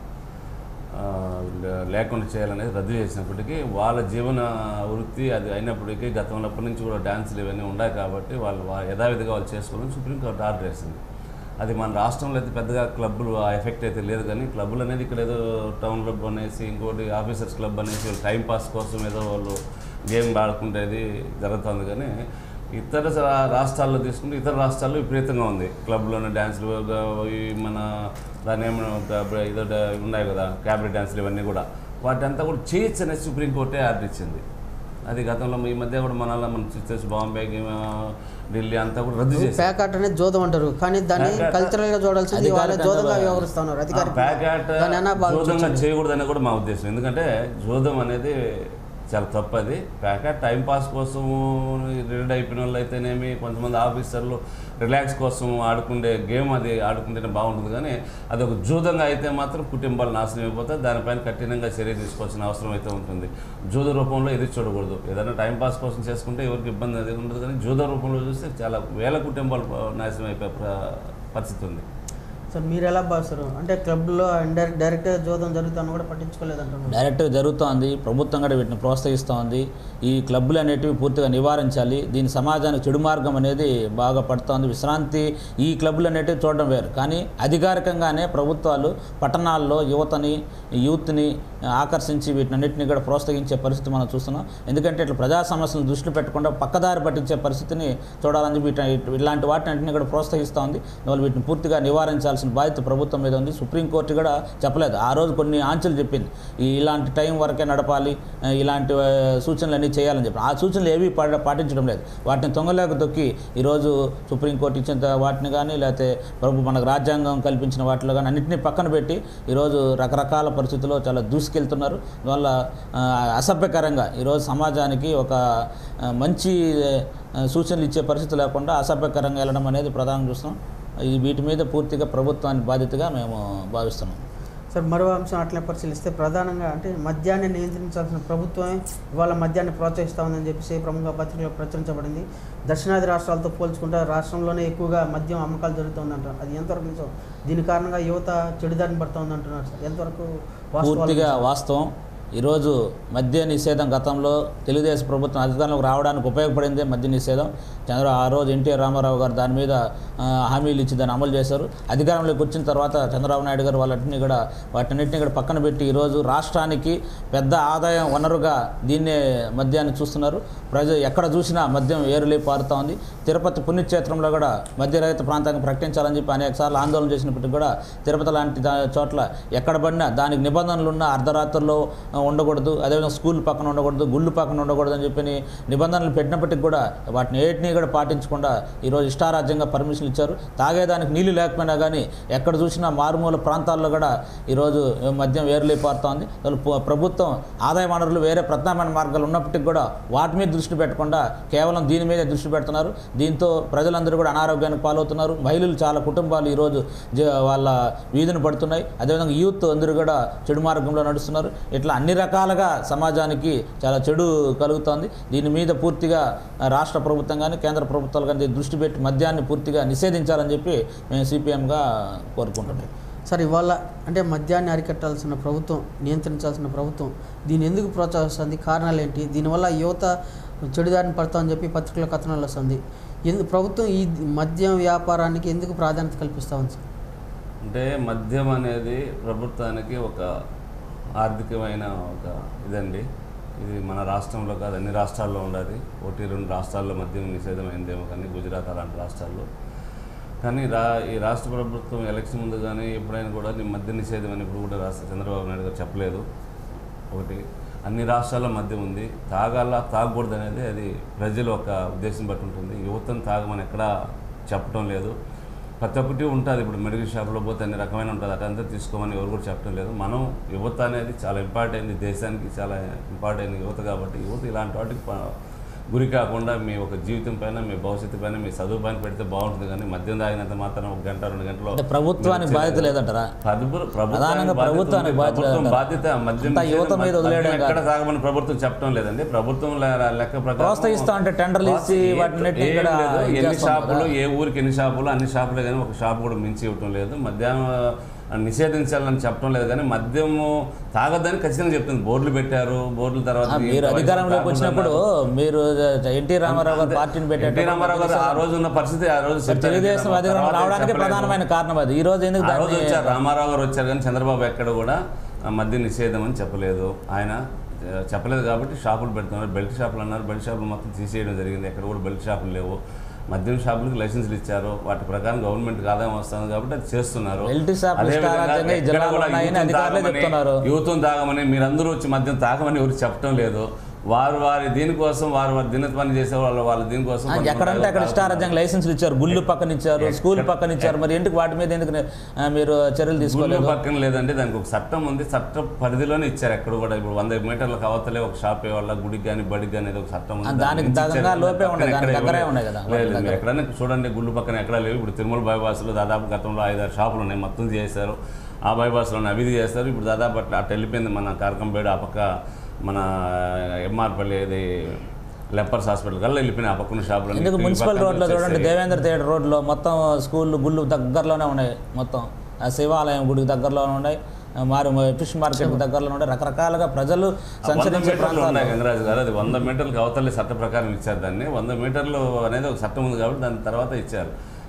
ఆ, లే- లేకుండా చేయాలనేది రద్దు చేసినప్పటికీ వాళ్ళ జీవన వృత్తి అది అయినప్పటికీ గతంలో అప్పటి నుంచి కూడా డ్యాన్సులు ఇవన్నీ ఉన్నాయి కాబట్టి వాళ్ళు వా- యథావిధిగా వాళ్ళు చేసుకోవాలని సుప్రీంకోర్టు ఆర్డర్ వేసింది అది మన రాష్ట్రంలో అయితే పెద్దగా క్లబ్బులు ఆ ఎఫెక్ట్ అయితే లేదు కానీ క్లబ్బులు అనేది ఇక్కడ ఏదో టౌన్ క్లబ్ అనేసి ఇంకోటి ఆఫీసర్స్ క్లబ్ అనేసి వాళ్ళు టైం పాస్ కోసం ఏదో వాళ్ళు గేమ్ ఆడుకుంటేది జరుగుతుంది కానీ ఇతర రా- రాష్ట్రాల్లో తీసుకుంటే ఇతర రాష్ట్రాల్లో విపరీతంగా ఉంది క్లబ్లోనే డ్యాన్సులు గా- ఈ మన దాని ఏమైనా ఒక ఏదో డా- ఉన్నాయి కదా క్యాబరీ డ్యాన్సులు ఇవన్నీ కూడా వాటంతా కూడా చేయొచ్చు అనేది సుప్రీంకోర్టే ఆర్డర్ ఇచ్చింది అది గతంలో ఈ మధ్య కూడా మన మనం చూస్తే బాంబే ఆ, ఢిల్లీ అంతా కూడా రద్దు చేసి ప్యాకాట్ అనేది జోదం అంటారు కానీ దాన్ని ప్యాకాట్ కల్చరల్ గా చూడాల్సింది వాళ్ళే అధికారికంగా జోదంగా వ్యవహరిస్తున్నారు అధికారి ప్యాకెట్ దాన్ని అన్నా బాగా జోదంగా చేయకూడదని కూడా మా ఉద్దేశం ఎందుకంటే జోదం అనేది చాలా తప్పది ప్యాకెట్ టైం పాస్ కోసం రిటైర్డ్ అయిపోయిన వాళ్ళు అయితేనేమి కొంతమంది ఆఫీసర్లు రిలాక్స్ కోసం ఆడుకునే గేమ్ అది ఆడుకుంటేనే బాగుంటుంది కానీ అది ఒక జూదంగా అయితే మాత్రం కుటుంబాలు నాశనం అయిపోతాయి దానిపైన కఠినంగా చర్య తీసుకోవాల్సిన అవసరం అయితే ఉంటుంది జూద రూపంలో ఎదురు చూడకూడదు ఏదైనా టైం పాస్ కోసం చేసుకుంటే ఎవరికి ఇబ్బంది అది ఉండదు కానీ జూద రూపంలో చూస్తే చాలా వేల కుటుంబాలు నాశనం అయిపోయే ప్ర- పరిస్థితి ఉంది సార్ మీరు ఎలా భావిస్తారు అంటే క్లబ్లో ఇండైరెక్ట్ డైరెక్ట్ జోదం జరుగుతాను కూడా పట్టించుకోలేదంటున్నారు డైరెక్ట్గా జరుగుతోంది ప్రభుత్వం కూడా వీటిని ప్రోత్సహిస్తోంది ఈ క్లబ్బులు అనేటివి పూర్తిగా నివారించాలి దీని సమాజానికి చెడు మార్గం అనేది బాగా పడుతోంది విశ్రాంతి ఈ క్లబ్బులు అనేటివి చూడడం వేరు కానీ అధికారికంగానే ప్రభుత్వాలు పట్టణాల్లో యువతని యూత్ని ఆకర్షించి వీటినన్నింటినీ కూడా ప్రోత్సహించే పరిస్థితి మనం చూస్తున్నాం ఎందుకంటే ఇట్లా ప్రజా సమస్యలను దృష్టిలో పెట్టకుండా పక్కదారి పట్టించే పరిస్థితిని చూడాలని వీటి ఇలాంటి వాటిని కూడా ప్రోత్సహిస్తోంది అందువల్ల వీటిని పూర్తిగా నివారించాల్సిన కాపాడాల్సిన బాధ్యత ప్రభుత్వం మీద ఉంది సుప్రీంకోర్టు కూడా చెప్పలేదు ఆ రోజు కొన్ని ఆంక్షలు చెప్పింది ఈ ఇలాంటి టైం వరకే నడపాలి ఆ, ఇలాంటి ఆ, సూచనలు అన్నీ చేయాలని చెప్పి ఆ సూచనలు ఏవి పాట పాటించడం లేదు వాటిని తొంగలేక తొక్కి ఈరోజు సుప్రీంకోర్టు ఇచ్చిన త- వాటిని కానీ లేకపోతే ప్రభు మనకు రాజ్యాంగం కల్పించిన వాటిలో కానీ అన్నింటినీ పక్కన పెట్టి ఈరోజు రకరకాల పరిస్థితుల్లో చాలా దూసుకెళ్తున్నారు దానివల్ల ఆ, అసభ్యకరంగా ఈరోజు సమాజానికి ఒక ఆ, మంచి ఆ, సూచనలు ఇచ్చే పరిస్థితి లేకుండా అసభ్యకరంగా వెళ్ళడం అనేది ప్రధానంగా చూస్తున్నాం ఈ వీటి మీద పూర్తిగా ప్రభుత్వానికి బాధ్యతగా మేము భావిస్తున్నాం సార్ మరో అంశం అట్లే పరిశీలిస్తే ప్రధానంగా అంటే మద్యాన్ని నియంత్రించాల్సిన ప్రభుత్వమే ఇవాళ మద్యాన్ని ప్రోత్సహిస్తూ ఉందని చెప్పేసి ప్రముఖ పత్రికలో ప్రచురించబడింది దక్షిణాది రాష్ట్రాలతో పోల్చుకుంటే రాష్ట్రంలోనే ఎక్కువగా మద్యం అమ్మకాలు జరుగుతుందంటారు అది ఎంతవరకు నిజం దీని కారణంగా యువత చెడుదారిని పడుతోంది అంటున్నారు సార్ ఎంతవరకు వాస్తవాలు పూర్తిగా వాస్తవం ఈరోజు మద్య నిషేధం గతంలో తెలుగుదేశం ప్రభుత్వం అధికారంలోకి రావడానికి ఉపయోగపడిందే మద్య నిషేధం చంద్ర ఆ రోజు ఎన్టీఆర్ రామారావు గారు దాని మీద ఆ, హామీలు ఇచ్చి దాన్ని అమలు చేశారు అధికారంలోకి వచ్చిన తర్వాత చంద్రబాబు నాయుడు గారు వాళ్ళన్నింటినీ కూడా వాటన్నిటిని కూడా పక్కన పెట్టి ఈరోజు రాష్ట్రానికి పెద్ద ఆదాయం వనరుగా దీన్నే మద్యాన్ని చూస్తున్నారు ప్రజలు ఎక్కడ చూసినా మద్యం ఏరులే పారుతూ ఉంది తిరుపతి పుణ్యక్షేత్రంలో కూడా మద్యరహిత ప్రాంతాన్ని ప్రకటించాలని చెప్పి అనేక సార్లు ఆందోళన చేసినప్పటికీ కూడా తిరుపతి లాంటి దా- చోట్ల ఎక్కడ పడినా దానికి నిబంధనలు ఉన్న అర్ధరాత్రుల్లో ఆ, ఉండకూడదు అదేవిధంగా స్కూల్ పక్కన ఉండకూడదు గుళ్ళు పక్కన ఉండకూడదు అని చెప్పి నిబంధనలు పెట్టినప్పటికీ కూడా వాటిని ఏటిని కూడా పాటించకుండా ఈరోజు ఇష్టారాజ్యంగా పర్మిషన్లు ఇచ్చారు తాగేదానికి నీళ్లు లేకపోయినా కానీ ఎక్కడ చూసినా మారుమూల ప్రాంతాల్లో కూడా ఈరోజు మద్యం వేరులే పారుతోంది అసలు ప్ర- ప్రభుత్వం ఆదాయ వనరులు వేరే ప్రత్యామ్నాయ మార్గాలు ఉన్నప్పటికీ కూడా వాటి మీద దృష్టి పెట్టకుండా కేవలం దీని మీదే దృష్టి పెడుతున్నారు దీంతో ప్రజలందరూ కూడా అనారోగ్యానికి పాలవుతున్నారు మహిళలు చాలా కుటుంబాలు ఈరోజు జ- వాళ్ళ వీధిని పడుతున్నాయి అదేవిధంగా యూత్ అందరూ కూడా చెడు మార్గంలో నడుస్తున్నారు ఇట్లా అన్ని రకాలుగా సమాజానికి చాలా చెడు కలుగుతోంది దీని మీద పూర్తిగా ఆ, రాష్ట్ర ప్రభుత్వం కానీ కేంద్ర ప్రభుత్వాలు కానీ దృష్టి పెట్టి మద్యాన్ని పూర్తిగా నిషేధించాలని చెప్పి మేము సిపిఎంగా కోరుకుంటున్నాం సార్ ఇవాళ అంటే మద్యాన్ని అరికట్టాల్సిన ప్రభుత్వం నియంత్రించాల్సిన ప్రభుత్వం దీన్ని ఎందుకు ప్రోత్సహిస్తుంది కారణాలు ఏంటి దీనివల్ల యువత చెడుదారిని పడతామని చెప్పి పత్రికల కథనాలు వస్తుంది ఎందు ప్రభుత్వం ఈ మద్యం వ్యాపారానికి ఎందుకు ప్రాధాన్యత కల్పిస్తా ఉంది సార్ అంటే మద్యం అనేది ప్రభుత్వానికి ఒక ఆర్థికమైన ఒక ఇదండి ఇది మన రాష్ట్రంలో కాదు అన్ని రాష్ట్రాల్లో ఉండాలి ఒకటి రెండు రాష్ట్రాల్లో మద్యం నిషేధమైందేమో కానీ గుజరాత్ అలాంటి రాష్ట్రాల్లో కానీ రా ఈ రాష్ట్ర ప్రభుత్వం ఎలక్షన్ ముందు కానీ ఎప్పుడైనా కూడా నీ మద్య నిషేధం అని ఇప్పుడు కూడా రాష్ట్ర చంద్రబాబు నాయుడు గారు చెప్పలేదు ఒకటి అన్ని రాష్ట్రాల్లో మద్యం ఉంది తాగాల తాగకూడదు అనేది అది ప్రజలు ఒక ఉద్దేశం బట్టి ఉంటుంది యువతను తాగమని ఎక్కడా చెప్పడం లేదు ప్రతి ఒక్కటి ఉంటుంది ఇప్పుడు మెడికల్ షాప్లో పోతే అన్ని రకమైన ఉంటుంది అటంతా తీసుకోమని ఎవరు కూడా చెప్పడం లేదు మనం యువత అనేది చాలా ఇంపార్టెంట్ అయింది దేశానికి చాలా ఇంపార్టెంట్ అయింది యువత కాబట్టి యువత ఇలాంటి వాటికి ప- గురి కాకుండా మీ ఒక జీవితం పైన మీ భవిష్యత్తు పైన మీ చదువు పైన పెడితే బాగుంటుంది కానీ మద్యం తాగినంత మాత్రం ఒక గంట రెండు గంటలో అంటే ప్రభుత్వానికి బాధ్యత లేదంటారా ప్రభుత్వ- ప్రధానంగా ప్రభుత్వానికి బాధ్యత ప్రభుత్వం లేదంటారా? బాధ్యత మద్యం అంతా యువత నిషేధం, మీద మద్యం వదిలేయడం ఎక్కడ కాదు. తాగమని ప్రభుత్వం చెప్పడం లేదండి ప్రభుత్వం లే- లెక్క ప్రకారం ప్రోత్సహిస్తా అంటే టెండర్లు ఇచ్చి ఏ- వాటినన్నిటిని ఏం కూడా లేదు. ఎన్ని ఇచ్చేస్తాం షాపులు కదా. ఏ ఊరికి ఎన్ని షాపులు అన్ని షాపులే కానీ ఒక షాపు కూడా మించి ఇవ్వటం లేదు మద్యం నిషేధించాలని చెప్పడం లేదు కానీ మద్యము తాగొద్దని ఖచ్చితంగా చెప్తుంది బోర్డులు పెట్టారు బోర్డుల తర్వాత ఆ, మీరు ఇంత వయసు అధికారంలోకి తాగొద్దు వచ్చినప్పుడు అన్నారు. మీరు ఎన్టీ రామారావు గారు పార్టీని ఎన్టీ పెట్టేటప్పుడు రామారావు గారు ఆ రోజు ఉన్న పరిస్థితి ఆ రోజు చెప్పారు. తెలుగుదేశం అధికారం తర్వాత రావడానికి చెప్పలేదు. ప్రధానమైన కారణం అది ఈ రోజు ఎందుకు ఆ రోజు దాన్ని వచ్చారు రామారావు గారు వచ్చారు కానీ చంద్రబాబు ఎక్కడ కూడా ఆ, మద్య నిషేధం అని చెప్పలేదు ఆయన ఆ, చెప్పలేదు కాబట్టి షాపులు పెడుతున్నారు బెల్ట్ షాపులు అన్నారు బెల్ట్ షాపులు మొత్తం తీసేయడం జరిగింది ఎక్కడ కూడా బెల్ట్ షాపులు లేవు మద్యం షాపులకు లైసెన్సులు ఇచ్చారు వాటి ప్రకారం గవర్నమెంట్కి ఆదాయం వస్తుంది కాబట్టి అది చేస్తున్నారు బెల్ట్ షాపులు అదేవిధంగా ఇష్టారాజ్యంగా ఈ ఎక్కడ జిల్లాలో కూడా ఉన్నాయని యూత్ని అధికారులే తాగమని, చెప్తున్నారు. యూత్ని తాగమని మీరందరూ వచ్చి మద్యం తాగమని ఎవరు చెప్పడం లేదు వారు వారి దీనికోసం వారు వారి దిన పని చేసే వాళ్ళు వాళ్ళ దీనికోసం ఆ, కొంతమంది ఎక్కడంటే అక్కడ స్టారాజ్యంగా లైసెన్సులు ఇచ్చారు గుళ్ళు పక్కన ఇచ్చారు స్కూల్ పక్కన ఇచ్చారు మరి ఎందుకు వాటి మీద ఎందుకు ఆ, మీరు చర్యలు గుళ్ళు తీసుకోలేదు పక్కన లేదండి దానికి ఒక చట్టం ఉంది చట్ట పరిధిలోనే ఇచ్చారు ఎక్కడ కూడా ఇప్పుడు వంద మీటర్లకు అవతలే ఒక షాప్ వాళ్ళ గుడికి కానీ బడికి కానీ ఏదో ఒక చట్టం ఉంది ఆ, దానికి దాన్ని తగ్గ ఇచ్చారు. లోపే ఉన్నాయి, పక్కన దానికి ఎక్కడ దగ్గరే ఇవ్వలేదు. ఉన్నాయి కదా, లేదు, లేదు, మీరు ఎక్కడైనా చూడండి గుళ్ళు పక్కన ఎక్కడ లేవు ఇప్పుడు తిరుమల బైపాస్లో దాదాపు గతంలో ఐదారు షాపులు ఉన్నాయి మొత్తం చేశారు ఆ బైపాస్లో అభివృద్ధి చేస్తారు ఇప్పుడు దాదాపు అట్లా అటు వెళ్ళిపోయింది మన కార్కంపేడు ఆ పక్క మన ఎంఆర్పల్లి ఇది లెప్పర్స్ హాస్పిటల్ కల్లా వెళ్ళిపోయిన ఆ పక్కన షాపులు ఎందుకు మున్సిపల్ రోడ్లో చూడండి దేవేంద్ర థియేటర్ రోడ్లో మొత్తం స్కూళ్ళు గుళ్ళు దగ్గరలోనే ఉన్నాయి మొత్తం ఆ శివాలయం గుడికి దగ్గరలోనే ఉన్నాయి ఆ, మారు ఫిష్ మార్కెట్ దగ్గరలో ఉన్నాయి రకరకాలుగా ప్రజలు వంద సంచరించే మీటర్లు ప్రాంతాలు ఉన్నాయి గంగరాజు గారు అది వంద మీటర్లకు అవతలే చట్ట ప్రకారం ఇచ్చారు దాన్ని వంద మీటర్లు అనేది ఒక చట్టం ఉంది కాబట్టి దాని తర్వాత ఇచ్చారు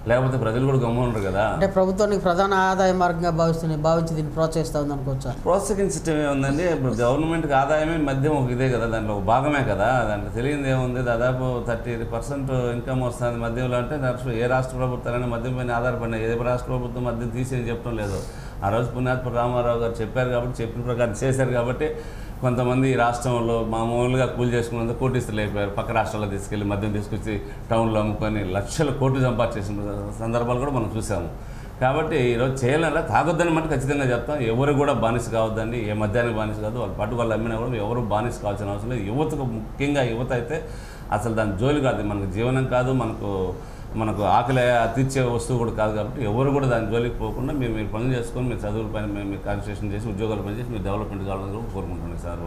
లేకపోతే ప్రజలు కూడా గమ్మున ఉండరు కదా అంటే ప్రభుత్వానికి ప్రధాన ఆదాయ మార్గంగా భావిస్తుంది భావించి దీన్ని ప్రోత్సహిస్తా ఉంది అనుకోవచ్చా ప్రోత్సహించటం ఏముందండి ఇప్పుడు గవర్నమెంట్కి ఆదాయమే మద్యం ఒక ఇదే కదా దాంట్లో ఒక భాగమే కదా దాంట్లో తెలియదు ఏముంది దాదాపు థర్టీ పర్సెంట్ ఇన్కమ్ వస్తుంది మద్యంలో అంటే రాష్ట్ర ఏ రాష్ట్ర ప్రభుత్వాలైనా మద్యం పైన ఆధారపడిన ఏ రాష్ట్ర ప్రభుత్వం మద్యం తీసేని చెప్పడం లేదు ఆ రోజు పుణ్యాత్మ రామారావు గారు చెప్పారు కాబట్టి చెప్పిన ప్రకారం చేశారు కాబట్టి కొంతమంది ఈ రాష్ట్రంలో మామూలుగా కూలి చేసుకున్నంత కోటీస్తులు అయిపోయారు పక్క రాష్ట్రాల్లో తీసుకెళ్ళి మద్యం తీసుకొచ్చి టౌన్లో అమ్ముకొని లక్షల కోట్లు సంపాదించేసిన సందర్భాలు కూడా మనం చూసాము కాబట్టి ఈరోజు చేయాలన్నా తాగొద్దని మటు ఖచ్చితంగా చెప్తాం ఎవరు కూడా బానిస కావద్దండి ఏ మద్యానికి బానిస కాదు వాళ్ళు పట్టు వాళ్ళు అమ్మినా కూడా ఎవరు బానిస కావాల్సిన అవసరం లేదు యువతకు ముఖ్యంగా యువత అయితే అసలు దాని జోలి కాదు మనకు జీవనం కాదు మనకు మనకు ఆకలి తీర్చే వస్తువు కూడా కాదు కాబట్టి ఎవరు కూడా దాని జోలికి పోకుండా మీరు మీరు పనులు చేసుకొని మీరు చదువుల పైన మీరు మీరు కాన్సన్ట్రేషన్ చేసి ఉద్యోగాలు పని చేసి మీరు డెవలప్మెంట్ కావాలని కూడా కోరుకుంటున్నాను సార్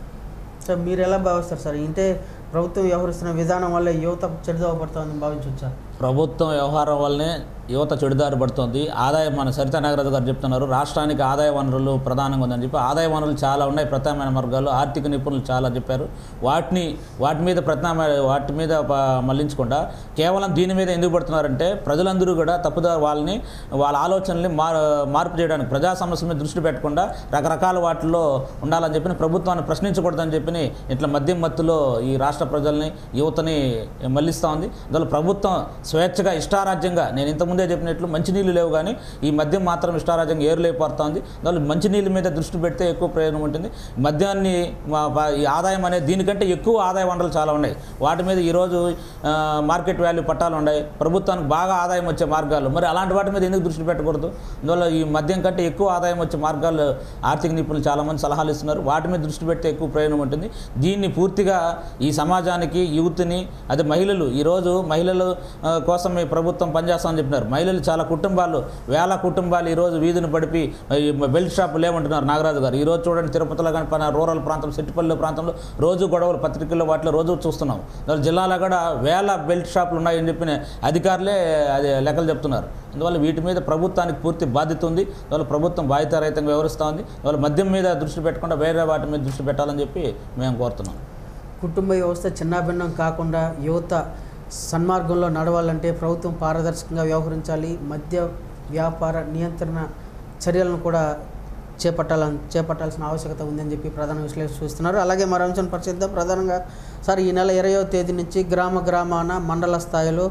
సార్ మీరు ఎలా భావిస్తారు సార్ అంటే ప్రభుత్వం వ్యవహరిస్తున్న విధానం వల్ల యువత చెడుదోవ పడుతుందని భావించవచ్చా ప్రభుత్వం వ్యవహారం వల్లనే యువత చెడుదారి పడుతుంది ఆదాయం మన సరిత నాగరాజు గారు చెప్తున్నారు రాష్ట్రానికి ఆదాయ వనరులు ప్రధానంగా ఉందని చెప్పి ఆదాయ వనరులు చాలా ఉన్నాయి ప్రత్యామ్నాయ మార్గాలు ఆర్థిక నిపుణులు చాలా చెప్పారు వాటిని వాటి మీద ప్రత్యామ్నాయ వాటి మీద ప- మళ్లించకుండా కేవలం దీని మీద ఎందుకు పడుతున్నారంటే ప్రజలందరూ కూడా తప్పుదారి వాళ్ళని వాళ్ళ ఆలోచనల్ని మార్ మార్పు చేయడానికి ప్రజా సమస్యల మీద దృష్టి పెట్టకుండా రకరకాల వాటిల్లో ఉండాలని చెప్పి ప్రభుత్వాన్ని ప్రశ్నించకూడదని చెప్పి ఇట్లా మద్యం మత్తులో ఈ రాష్ట్ర ప్రజల్ని యువతని మళ్లిస్తూ ఉంది అందువల్ల ప్రభుత్వం స్వేచ్ఛగా ఇష్టారాజ్యంగా నేను ఇంతకుముందే చెప్పినట్లు మంచినీళ్ళు లేవు కానీ ఈ మద్యం మాత్రం ఇష్టారాజ్యంగా ఏరులైపోతా ఉంది అందువల్ల మంచినీళ్ళ మీద దృష్టి పెడితే ఎక్కువ ప్రయోజనం ఉంటుంది మద్యాన్ని మా- మా- ఈ ఆదాయం అనేది దీనికంటే ఎక్కువ ఆదాయ వనరులు చాలా ఉన్నాయి వాటి మీద ఈరోజు ఆ, మార్కెట్ వాల్యూ పట్టాలు ఉన్నాయి ప్రభుత్వానికి బాగా ఆదాయం వచ్చే మార్గాలు మరి అలాంటి వాటి మీద ఎందుకు దృష్టి పెట్టకూడదు అందువల్ల ఈ మద్యం కంటే ఎక్కువ ఆదాయం వచ్చే మార్గాలు ఆర్థిక నిపుణులు చాలామంది సలహాలు ఇస్తున్నారు వాటి మీద దృష్టి పెడితే ఎక్కువ ప్రయోజనం ఉంటుంది దీన్ని పూర్తిగా ఈ సమాజానికి యూత్ని అదే మహిళలు ఈరోజు మహిళలు ఆ, కోసం ఈ ప్రభుత్వం పనిచేస్తామని చెప్పినారు మహిళలు చాలా కుటుంబాలు వేల కుటుంబాలు ఈరోజు వీధిని పడిపి ఈ బెల్ట్ షాప్ లేమంటున్నారు నాగరాజు గారు ఈరోజు చూడండి తిరుపతిలో కానీ పన రూరల్ ప్రాంతం సిట్టిపల్లి ప్రాంతంలో రోజు గొడవలు పత్రికల్లో వాటిలో రోజు చూస్తున్నాం దాని జిల్లాలో కూడా వేల బెల్ట్ షాపులు ఉన్నాయని చెప్పిన అధికారులే అది లెక్కలు చెప్తున్నారు అందువల్ల వీటి మీద ప్రభుత్వానికి పూర్తి బాధ్యత ఉంది అందువల్ల ప్రభుత్వం బాధ్యతారహితంగా వ్యవహరిస్తూ ఉంది అందువల్ల మద్యం మీద దృష్టి పెట్టకుండా వేరే వాటి మీద దృష్టి పెట్టాలని చెప్పి మేము కోరుతున్నాం కుటుంబ వ్యవస్థ చిన్నాభిన్నం కాకుండా యువత సన్మార్గంలో నడవాలంటే ప్రభుత్వం పారదర్శకంగా వ్యవహరించాలి మద్య వ్యాపార నియంత్రణ చర్యలను కూడా చేపట్టాలని చేపట్టాల్సిన ఆవశ్యకత ఉందని చెప్పి ప్రధాన విశ్లేషణ చూస్తున్నారు అలాగే మరో అంశం పరిశీలిద్దాం ప్రధానంగా సార్ ఈ నెల ఇరవయో తేదీ నుంచి గ్రామ గ్రామాన మండల స్థాయిలో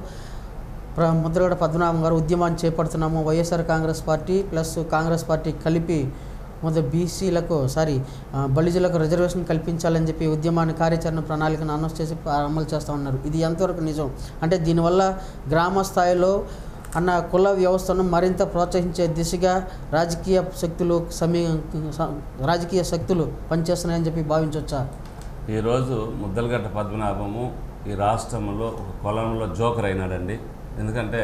ప్ర ముద్రగడ పద్మనాభం గారు ఉద్యమాన్ని చేపడుతున్నాము YSR Congress party plus Congress party కలిపి మొదటి బీసీలకు సారీ ఆ, బలిజలకు రిజర్వేషన్ కల్పించాలని చెప్పి ఉద్యమాన్ని కార్యాచరణ ప్రణాళికను అనౌన్స్ చేసి ప- అమలు చేస్తూ ఉన్నారు ఇది ఎంతవరకు నిజం అంటే దీనివల్ల గ్రామ స్థాయిలో అన్న కుల వ్యవస్థను మరింత ప్రోత్సహించే దిశగా రాజకీయ శక్తులు సమీ స- రాజకీయ శక్తులు పనిచేస్తున్నాయని చెప్పి భావించవచ్చా ఈరోజు ముద్దలగడ్డ పద్మనాభము ఈ రాష్ట్రంలో ఒక కొలంలో జోకర్ అయినాడండి ఎందుకంటే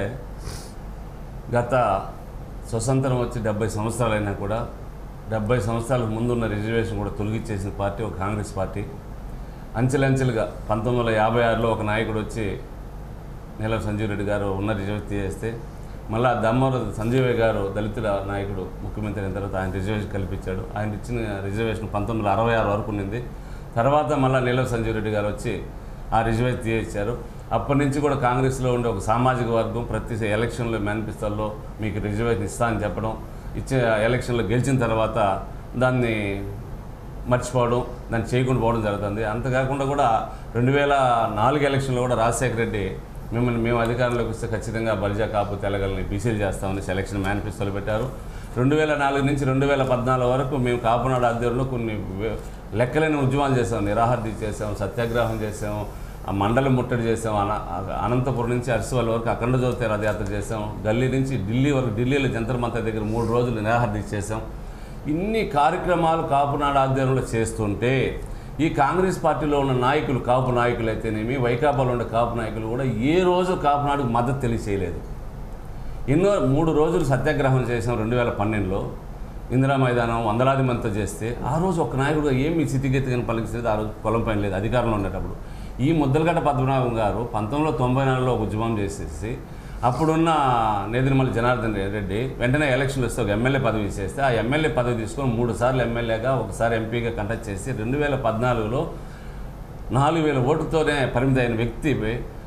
గత స్వతంత్రం వచ్చి డెబ్బై సంవత్సరాలైనా కూడా డెబ్బై సంవత్సరాలకు ముందున్న రిజర్వేషన్ కూడా తొలగించేసిన పార్టీ ఒక కాంగ్రెస్ పార్టీ అంచెలంచెలుగా పంతొమ్మిది వందల యాభై ఆరులో ఒక నాయకుడు వచ్చి నీలం సంజీవ్ రెడ్డి గారు ఉన్న రిజర్వేషన్ తీసేస్తే మళ్ళా దమ్మవరం సంజీవయ్య గారు దళితుల నాయకుడు ముఖ్యమంత్రి అయిన తర్వాత ఆయన రిజర్వేషన్ కల్పించాడు ఆయన ఇచ్చిన రిజర్వేషన్ పంతొమ్మిది వందల అరవై ఆరు వరకు ఉన్నింది తర్వాత మళ్ళీ నీలం సంజీవ్ రెడ్డి గారు వచ్చి ఆ రిజర్వేషన్ తీయించారు అప్పటి నుంచి కూడా కాంగ్రెస్లో ఉండే ఒక సామాజిక వర్గం ప్రతి ఎలక్షన్లో మేనిఫెస్టోల్లో మీకు రిజర్వేషన్ ఇస్తా అని చెప్పడం ఇచ్చే ఎలక్షన్లో గెలిచిన తర్వాత దాన్ని మర్చిపోవడం దాన్ని చేయకుండా పోవడం జరుగుతుంది అంతకాకుండా కూడా రెండు వేల నాలుగు ఎలక్షన్లో కూడా రాజశేఖర రెడ్డి మిమ్మల్ని మేము అధికారంలోకి వస్తే ఖచ్చితంగా బలిజా కాపు తెలగల్ని బీసీలు చేస్తామని సెలక్షన్ మేనిఫెస్టోలు పెట్టారు రెండు వేల నాలుగు నుంచి రెండు వేల పద్నాలుగు వరకు మేము కాపునాడు ఆధ్వర్యంలో కొన్ని వే- లెక్కలేని ఉద్యమాలు చేసాం నిరాహార చేసాం సత్యాగ్రహం చేసాం ఆ మండలం ముట్టడి చేసాం అన అనంతపురం నుంచి అరసివల్ వరకు అఖండ జ్యోతి రథయాత్ర చేసాం గల్లీ నుంచి ఢిల్లీ వరకు ఢిల్లీలో జంతర్ మంతర్ దగ్గర మూడు రోజులు నిరాహార దీక్ష చేసాం ఇన్ని కార్యక్రమాలు కాపునాడు ఆధ్వర్యంలో చేస్తుంటే ఈ కాంగ్రెస్ పార్టీలో ఉన్న నాయకులు కాపు నాయకులు అయితేనేమి వైకాపాలో ఉండే కాపు నాయకులు కూడా ఏ రోజు కాపునాడుకు మద్దతు తెలియచేయలేదు ఎన్నో మూడు రోజులు సత్యాగ్రహం చేసాం రెండు వేల పన్నెండులో ఇందిరా మైదానం వందలాది మందితో చేస్తే ఆ రోజు ఒక నాయకుడు ఏమి స్థితిగతిగా పలికిస్తుంది ఆ రోజు పొలం పైన లేదు అధికారంలో ఉండేటప్పుడు ఈ ముద్దలగడ్డ పద్మనాభం గారు పంతొమ్మిది వందల తొంభై నాలుగులో ఒక ఉద్యమం చేసేసి అప్పుడున్న నేదినమల్లి జనార్దన్ రెడ్డి వెంటనే ఎలక్షన్లు వస్తే ఒక ఎమ్మెల్యే పదవి చేస్తే ఆ ఎమ్మెల్యే పదవి తీసుకొని మూడు సార్లు ఎమ్మెల్యేగా ఒకసారి ఎంపీగా కంటెక్ట్ చేసి రెండు వేల పద్నాలుగులో నాలుగు వేల ఓటుతోనే పరిమితి అయిన వ్యక్తి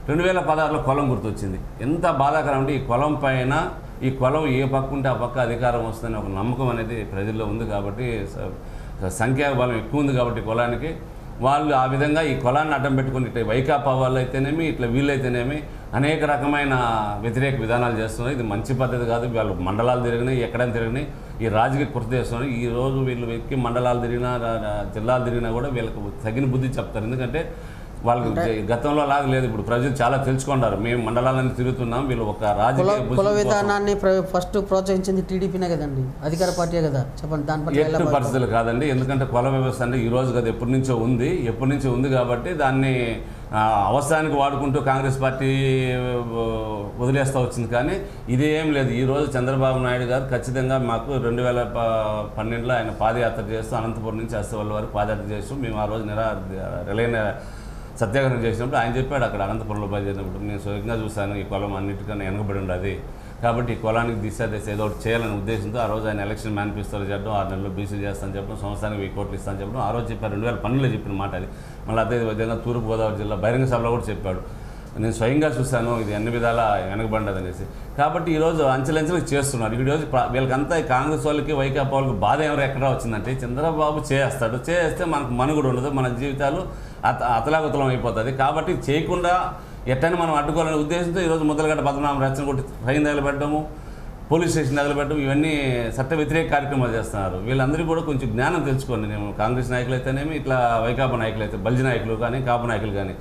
రెండు వేల పదహారులో కులం గుర్తొచ్చింది ఎంత బాధాకరం అంటే ఈ కులం పైన ఈ కులం ఏ పక్క ఉంటే ఆ పక్క అధికారం వస్తుందని ఒక నమ్మకం అనేది ప్రజల్లో ఉంది కాబట్టి స- సంఖ్యాబలం ఎక్కువ ఉంది కాబట్టి కులానికి వాళ్ళు ఆ విధంగా ఈ కులాన్ని అడ్డం పెట్టుకుని ఇట్లా వైకాపా వాళ్ళు అయితేనేమి ఇట్లా వీళ్ళైతేనేమి అనేక రకమైన వ్యతిరేక విధానాలు చేస్తున్నారు ఇది మంచి పద్ధతి కాదు వాళ్ళు మండలాలు తిరిగినాయి ఎక్కడైనా తిరిగినాయి ఈ రాజకీయ కృషి చేస్తున్నారు ఈ రోజు వీళ్ళు ఎక్కి మండలాలు తిరిగినా రా- రా- జిల్లాలు తిరిగినా కూడా వీళ్ళకి తగిన బుద్ధి చెప్తారు ఎందుకంటే వాళ్ళకి జ- గతంలో లాగా లేదు ఇప్పుడు ప్రజలు చాలా తెలుసుకున్నారు మేము మండలాలను తిరుగుతున్నాం వీళ్ళు ఒక కుల రాజకీయ కుల బుద్ధి కోసం- విధానాన్ని ప్ర- ఫస్ట్ ప్రోత్సహించింది టీడీపీనే కదండి అధికార పార్టీయే కదా చెప్పండి దాని పట్ల ఎలా ఎట్టి భావిస్తారు? పరిస్థితులు కాదండి ఎందుకంటే కుల వ్యవస్థ అంటే ఈ రోజు కదా ఎప్పటి నుంచో ఉంది ఎప్పటి నుంచో ఉంది కాబట్టి దాన్ని ఆ, అవసరానికి వాడుకుంటూ కాంగ్రెస్ పార్టీ ఆ, వదిలేస్తూ వచ్చింది కానీ ఇది ఏం లేదు ఈ రోజు చంద్రబాబు నాయుడు గారు ఖచ్చితంగా మాకు రెండు వేల ప- పన్నెండులో ఆయన పాదయాత్ర చేస్తూ అనంతపురం నుంచి అస్తవల్ల వరకు పాదయాత్ర చేస్తూ మేము ఆ రోజు నిరా రిలైన సత్యాగ్రహం చేసినప్పుడు ఆయన చెప్పాడు అక్కడ అనంతపురంలో బయలుదేరినప్పుడు నేను స్వయంగా చూశాను ఈ కులం అన్నిటికన్నా వెనకబడి ఉండదు కాబట్టి ఈ కులానికి దిశ దిశ ఏదో ఒకటి చేయాలనే ఉద్దేశంతో ఆ రోజు ఆయన ఎలక్షన్ మేనిఫెస్టోలో చెప్పడం ఆరు నెలలు బీసీ చేస్తాను చెప్పడం సంవత్సరానికి వెయ్యి కోట్లు ఇస్తాను చెప్పడం ఆ రోజు చెప్పారు రెండు వేల పన్నెండులో చెప్పిన మాట అది మళ్ళీ అదే విధంగా తూర్పుగోదావరి జిల్లా బహిరంగ సభలో కూడా చెప్పాడు నేను స్వయంగా చూశాను ఇది అన్ని విధాలా వెనకబడ్డది అనేసి కాబట్టి ఈరోజు అంచెలంచెలకు చేస్తున్నారు ఈ రోజు ప్ర- వీళ్ళకంతా ఈ కాంగ్రెస్ వాళ్ళకి వైకాపా వాళ్ళకి బాధ ఎవరు ఎక్కడ వచ్చిందంటే చంద్రబాబు చేస్తాడు చేస్తే మనకు మనుగుడు ఉండదు మన జీవితాలు అత అతలాకుతలం అయిపోతుంది కాబట్టి చేయకుండా ఎట్టని మనం అడ్డుకోవాలనే ఉద్దేశంతో ఈరోజు ముద్దలగడ్డ పద్మనాభం రచన కొట్టి ఫైన్ తగలబెట్టడము పోలీస్ స్టేషన్ తగలబెట్టడం ఇవన్నీ చట్ట వ్యతిరేక కార్యక్రమాలు చేస్తున్నారు వీళ్ళందరూ కూడా కొంచెం జ్ఞానం తెలుసుకోండి నేను కాంగ్రెస్ నాయకులు అయితేనేమి ఇట్లా వైకాపా నాయకులు అయితే బల్జి నాయకులు కానీ కాపు నాయకులు కానీ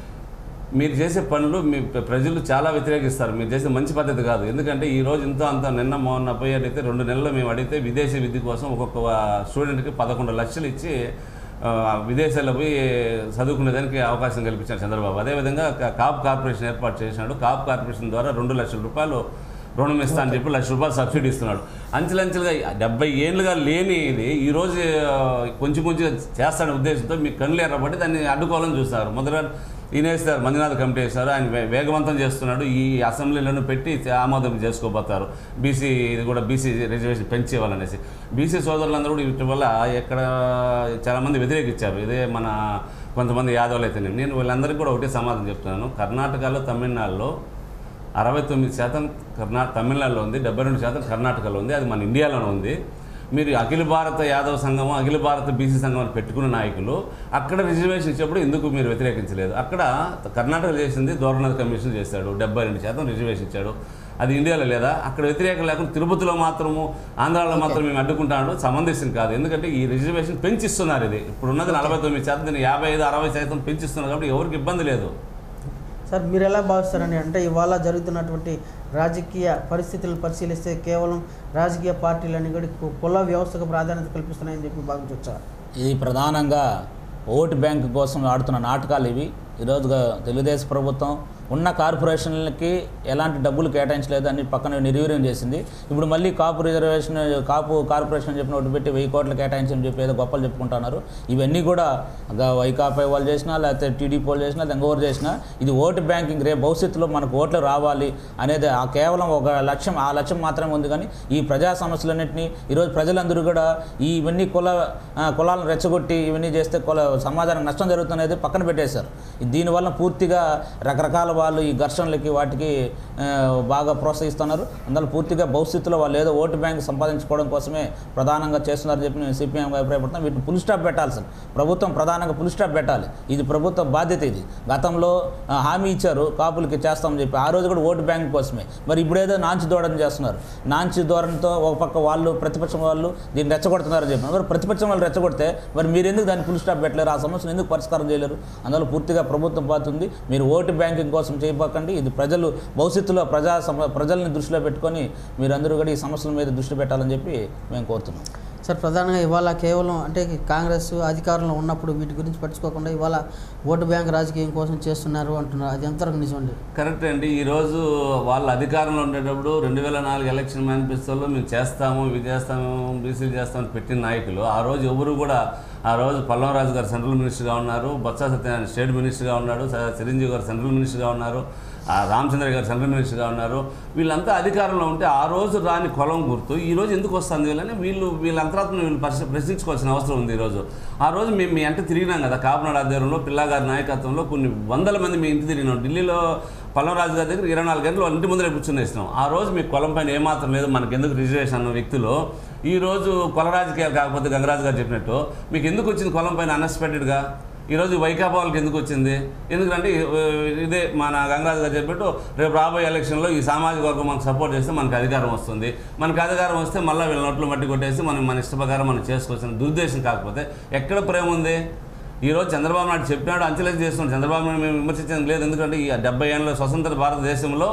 మీరు చేసే పనులు మీ ప్ర- ప్రజలు చాలా వ్యతిరేకిస్తారు మీరు చేసే మంచి పద్ధతి కాదు ఎందుకంటే ఈ రోజు ఇంత అంత నిన్న మొన్న పోయేటైతే రెండు నెలలు మేము అడిగితే విదేశీ విద్య కోసం ఒక్కొక్క స్టూడెంట్కి పదకొండు లక్షలు ఇచ్చి ఆ, విదేశాల్లో పోయి చదువుకునేదానికి అవకాశం కల్పించారు చంద్రబాబు అదేవిధంగా కా- కాప్ కార్పొరేషన్ ఏర్పాటు చేసినాడు కాప్ కార్పొరేషన్ ద్వారా రెండు లక్షల రూపాయలు రుణం ఇస్తా అని చెప్పి లక్ష రూపాయలు సబ్సిడీ ఇస్తున్నాడు అంచెలంచెలుగా డెబ్బై ఏళ్ళుగా లేని ఇది ఈరోజు ఆ, కొంచెం కొంచెం చేస్తాడనే ఉద్దేశంతో మీ కళ్ళు ఎర్రబట్టి దాన్ని అడ్డుకోవాలని చూస్తారు మొదట ఈయన వేస్తారు మంజునాథ్ కమిటీ వేస్తారు ఆయన వే- వేగవంతం చేస్తున్నాడు ఈ అసెంబ్లీలను పెట్టి ఆమోదం చేసుకోబోతారు బీసీ ఇది కూడా బీసీ రిజర్వేషన్ పెంచి ఇవ్వాలనేసి బీసీ సోదరులందరూ కూడా వీటి వల్ల ఎక్కడ చాలామంది వ్యతిరేకించారు ఇదే మన కొంతమంది యాదవులు అయితే నేను వీళ్ళందరికీ కూడా ఒకటే సమాధానం చెప్తున్నాను కర్ణాటకలో తమిళనాడులో అరవై తొమ్మిది శాతం కర్ణా తమిళనాడులో ఉంది డెబ్బై రెండు శాతం కర్ణాటకలో ఉంది అది మన ఇండియాలోనే ఉంది మీరు అఖిల భారత యాదవ సంఘం అఖిల భారత బీసీ సంఘం అని పెట్టుకున్న నాయకులు అక్కడ రిజర్వేషన్ ఇచ్చినప్పుడు ఎందుకు మీరు వ్యతిరేకించలేదు అక్కడ కర్ణాటక చేసింది దోరణాథ్ కమిషన్ చేశాడు డెబ్బై రెండు శాతం రిజర్వేషన్ ఇచ్చాడు అది ఇండియాలో లేదా అక్కడ వ్యతిరేకం లేకుండా తిరుపతిలో మాత్రము ఆంధ్రాలో మాత్రం మేము అడ్డుకుంటాడు సమంజసం కాదు ఎందుకంటే ఈ రిజర్వేషన్ పెంచిస్తున్నారు ఇది ఇప్పుడు ఉన్నది నలభై తొమ్మిది శాతం దీన్ని యాభై ఐదు అరవై శాతం పెంచిస్తున్నారు కాబట్టి ఎవరికి ఇబ్బంది లేదు సార్ మీరు ఎలా భావిస్తారని అంటే ఇవాళ జరుగుతున్నటువంటి రాజకీయ పరిస్థితులను పరిశీలిస్తే కేవలం రాజకీయ పార్టీలన్నీ కూడా కు- కుల వ్యవస్థకు ప్రాధాన్యత కల్పిస్తున్నాయని చెప్పి భావించవచ్చా ఇది ప్రధానంగా ఓటు బ్యాంక్ కోసం ఆడుతున్న నాటకాలు ఇవి ఈరోజు తెలుగుదేశం ప్రభుత్వం ఉన్న కార్పొరేషన్లకి ఎలాంటి డబ్బులు కేటాయించలేదు అని పక్కన నిర్వీర్యం చేసింది ఇప్పుడు మళ్ళీ కాపు రిజర్వేషన్ కాపు కార్పొరేషన్ చెప్పిన ఒకటి పెట్టి వెయ్యి కోట్లు కేటాయించని చెప్పి ఏదో గొప్పలు చెప్పుకుంటున్నారు ఇవన్నీ కూడా గ- వైకాపా వాళ్ళు చేసినా లేకపోతే టీడీపీ వాళ్ళు చేసినా ఇంకొకరు చేసినా ఇది ఓటు బ్యాంకింగ్ రేపు భవిష్యత్తులో మనకు ఓట్లు రావాలి అనేది ఆ కేవలం ఒక లక్ష్యం ఆ లక్ష్యం మాత్రమే ఉంది కానీ ఈ ప్రజా సమస్యలన్నింటినీ ఈరోజు ప్రజలందరూ కూడా ఈ ఇవన్నీ కుల ఆ, కులాలను రెచ్చగొట్టి ఇవన్నీ చేస్తే కుల సమాజానికి నష్టం జరుగుతున్నది పక్కన పెట్టేశారు దీనివల్ల పూర్తిగా రకరకాల వాళ్ళు ఈ ఘర్షణలకి వాటికి ఆ, బాగా ప్రోత్సహిస్తున్నారు అందువల్ల పూర్తిగా భవిష్యత్తులో వాళ్ళు ఏదో ఓటు బ్యాంక్ సంపాదించుకోవడం కోసమే ప్రధానంగా చేస్తున్నారని చెప్పి నేను సిపిఎం అభిప్రాయపడుతున్నాను వీటిని పుల్ స్టాప్ పెట్టాల్సింది ప్రభుత్వం ప్రధానంగా పుల్ స్టాప్ పెట్టాలి ఇది ప్రభుత్వ బాధ్యత ఇది గతంలో ఆ, హామీ ఇచ్చారు కాపులకి చేస్తామని చెప్పి ఆ రోజు కూడా ఓటు బ్యాంక్ కోసమే మరి ఇప్పుడేదో నాంచి దూడని చేస్తున్నారు నాంచి ధోరణితో ఒక పక్క వాళ్ళు ప్రతిపక్షం వాళ్ళు దీన్ని రెచ్చగొడుతున్నారని చెప్పి మరి ప్రతిపక్షం వాళ్ళు రెచ్చగొడితే మరి మీరు ఎందుకు దాన్ని ఫుల్ స్టాప్ పెట్టలేరు ఆ సమస్యను ఎందుకు పరిష్కారం చేయలేరు అందువల్ల పూర్తిగా ప్రభుత్వం బాధ్యత ఉంది మీరు ఓటు బ్యాంకింగ్ కోసం చేయబోకండి ఇది ప్రజలు భవిష్యత్తులో ప్రజా సమ ప్రజల్ని దృష్టిలో పెట్టుకొని మీరందరూ కూడా ఈ సమస్యల మీద దృష్టి పెట్టాలని చెప్పి మేము కోరుతున్నాం సార్ ప్రధానంగా ఇవాళ కేవలం అంటే కాంగ్రెస్ అధికారంలో ఉన్నప్పుడు వీటి గురించి పట్టించుకోకుండా ఇవాళ ఓటు బ్యాంక్ రాజకీయం కోసం చేస్తున్నారు అంటున్నారు అది ఎంతవరకు నిజమండి కరెక్ట్ అండి ఈరోజు వాళ్ళ అధికారంలో ఉండేటప్పుడు రెండు వేల నాలుగు ఎలక్షన్ మేనిఫెస్టోలో మేము చేస్తాము ఇవి చేస్తాము బీసీలు చేస్తామని పెట్టిన నాయకులు ఆ రోజు ఎవరు కూడా ఆ రోజు పల్లవరాజు గారు సెంట్రల్ మినిస్టర్గా ఉన్నారు బొత్స సత్యనారాయణ స్టేట్ మినిస్టర్గా ఉన్నాడు స- చిరంజీవి గారు సెంట్రల్ మినిస్టర్గా ఉన్నారు ఆ రామచంద్ర గారు సెంట్రల్ మినిస్టర్గా ఉన్నారు వీళ్ళంతా అధికారంలో ఉంటే ఆ రోజు రాని కులం గుర్తు ఈ రోజు ఎందుకు వస్తుంది వీళ్ళని వీళ్ళు వీళ్ళ అంతరాత్మను వీళ్ళు పరిశ ప్రశ్నించుకోవాల్సిన అవసరం ఉంది ఈరోజు ఆ రోజు మేము మీ అంట తిరిగినాం కదా కాపునాడు ఆధ్వర్యంలో పిల్లగారి నాయకత్వంలో కొన్ని వందల మంది మీ ఇంటి తిరిగినాం ఢిల్లీలో పల్లవరాజు గారి దగ్గర ఇరవై నాలుగు గంటలు వాళ్ళ ఇంటి ముందరే కూర్చుని వేసినాం ఆ రోజు మీకు కులం పైన ఏమాత్రం లేదు మనకి ఎందుకు రిజర్వేషన్ అన్న వ్యక్తులు ఈ రోజు కుల రాజకీయాలు కాకపోతే గంగరాజు గారు చెప్పినట్టు మీకు ఎందుకు వచ్చింది కులం పైన అన్ఎక్స్పెక్టెడ్గా ఈరోజు వైకాపా వాళ్ళకి ఎందుకు వచ్చింది ఎందుకంటే ఇ- ఇదే మన గంగరాజు గారు చెప్పినట్టు రేపు రాబోయే ఎలక్షన్లో ఈ సామాజిక వర్గం మనకు సపోర్ట్ చేస్తే మనకు అధికారం వస్తుంది మనకు అధికారం వస్తే మళ్ళీ వీళ్ళ నోట్లు మట్టి కొట్టేసి మనం మన ఇష్ట ప్రకారం మనం చేసుకోవాల్సిన దురుద్దేశం కాకపోతే ఎక్కడ ప్రేమ ఉంది ఈరోజు చంద్రబాబు నాయుడు చెప్పినాడు అంచెలకు చేస్తున్నాడు చంద్రబాబు నాయుడు మేము విమర్శించడం లేదు ఎందుకంటే ఈ డెబ్బై ఏళ్ళ స్వతంత్ర భారతదేశంలో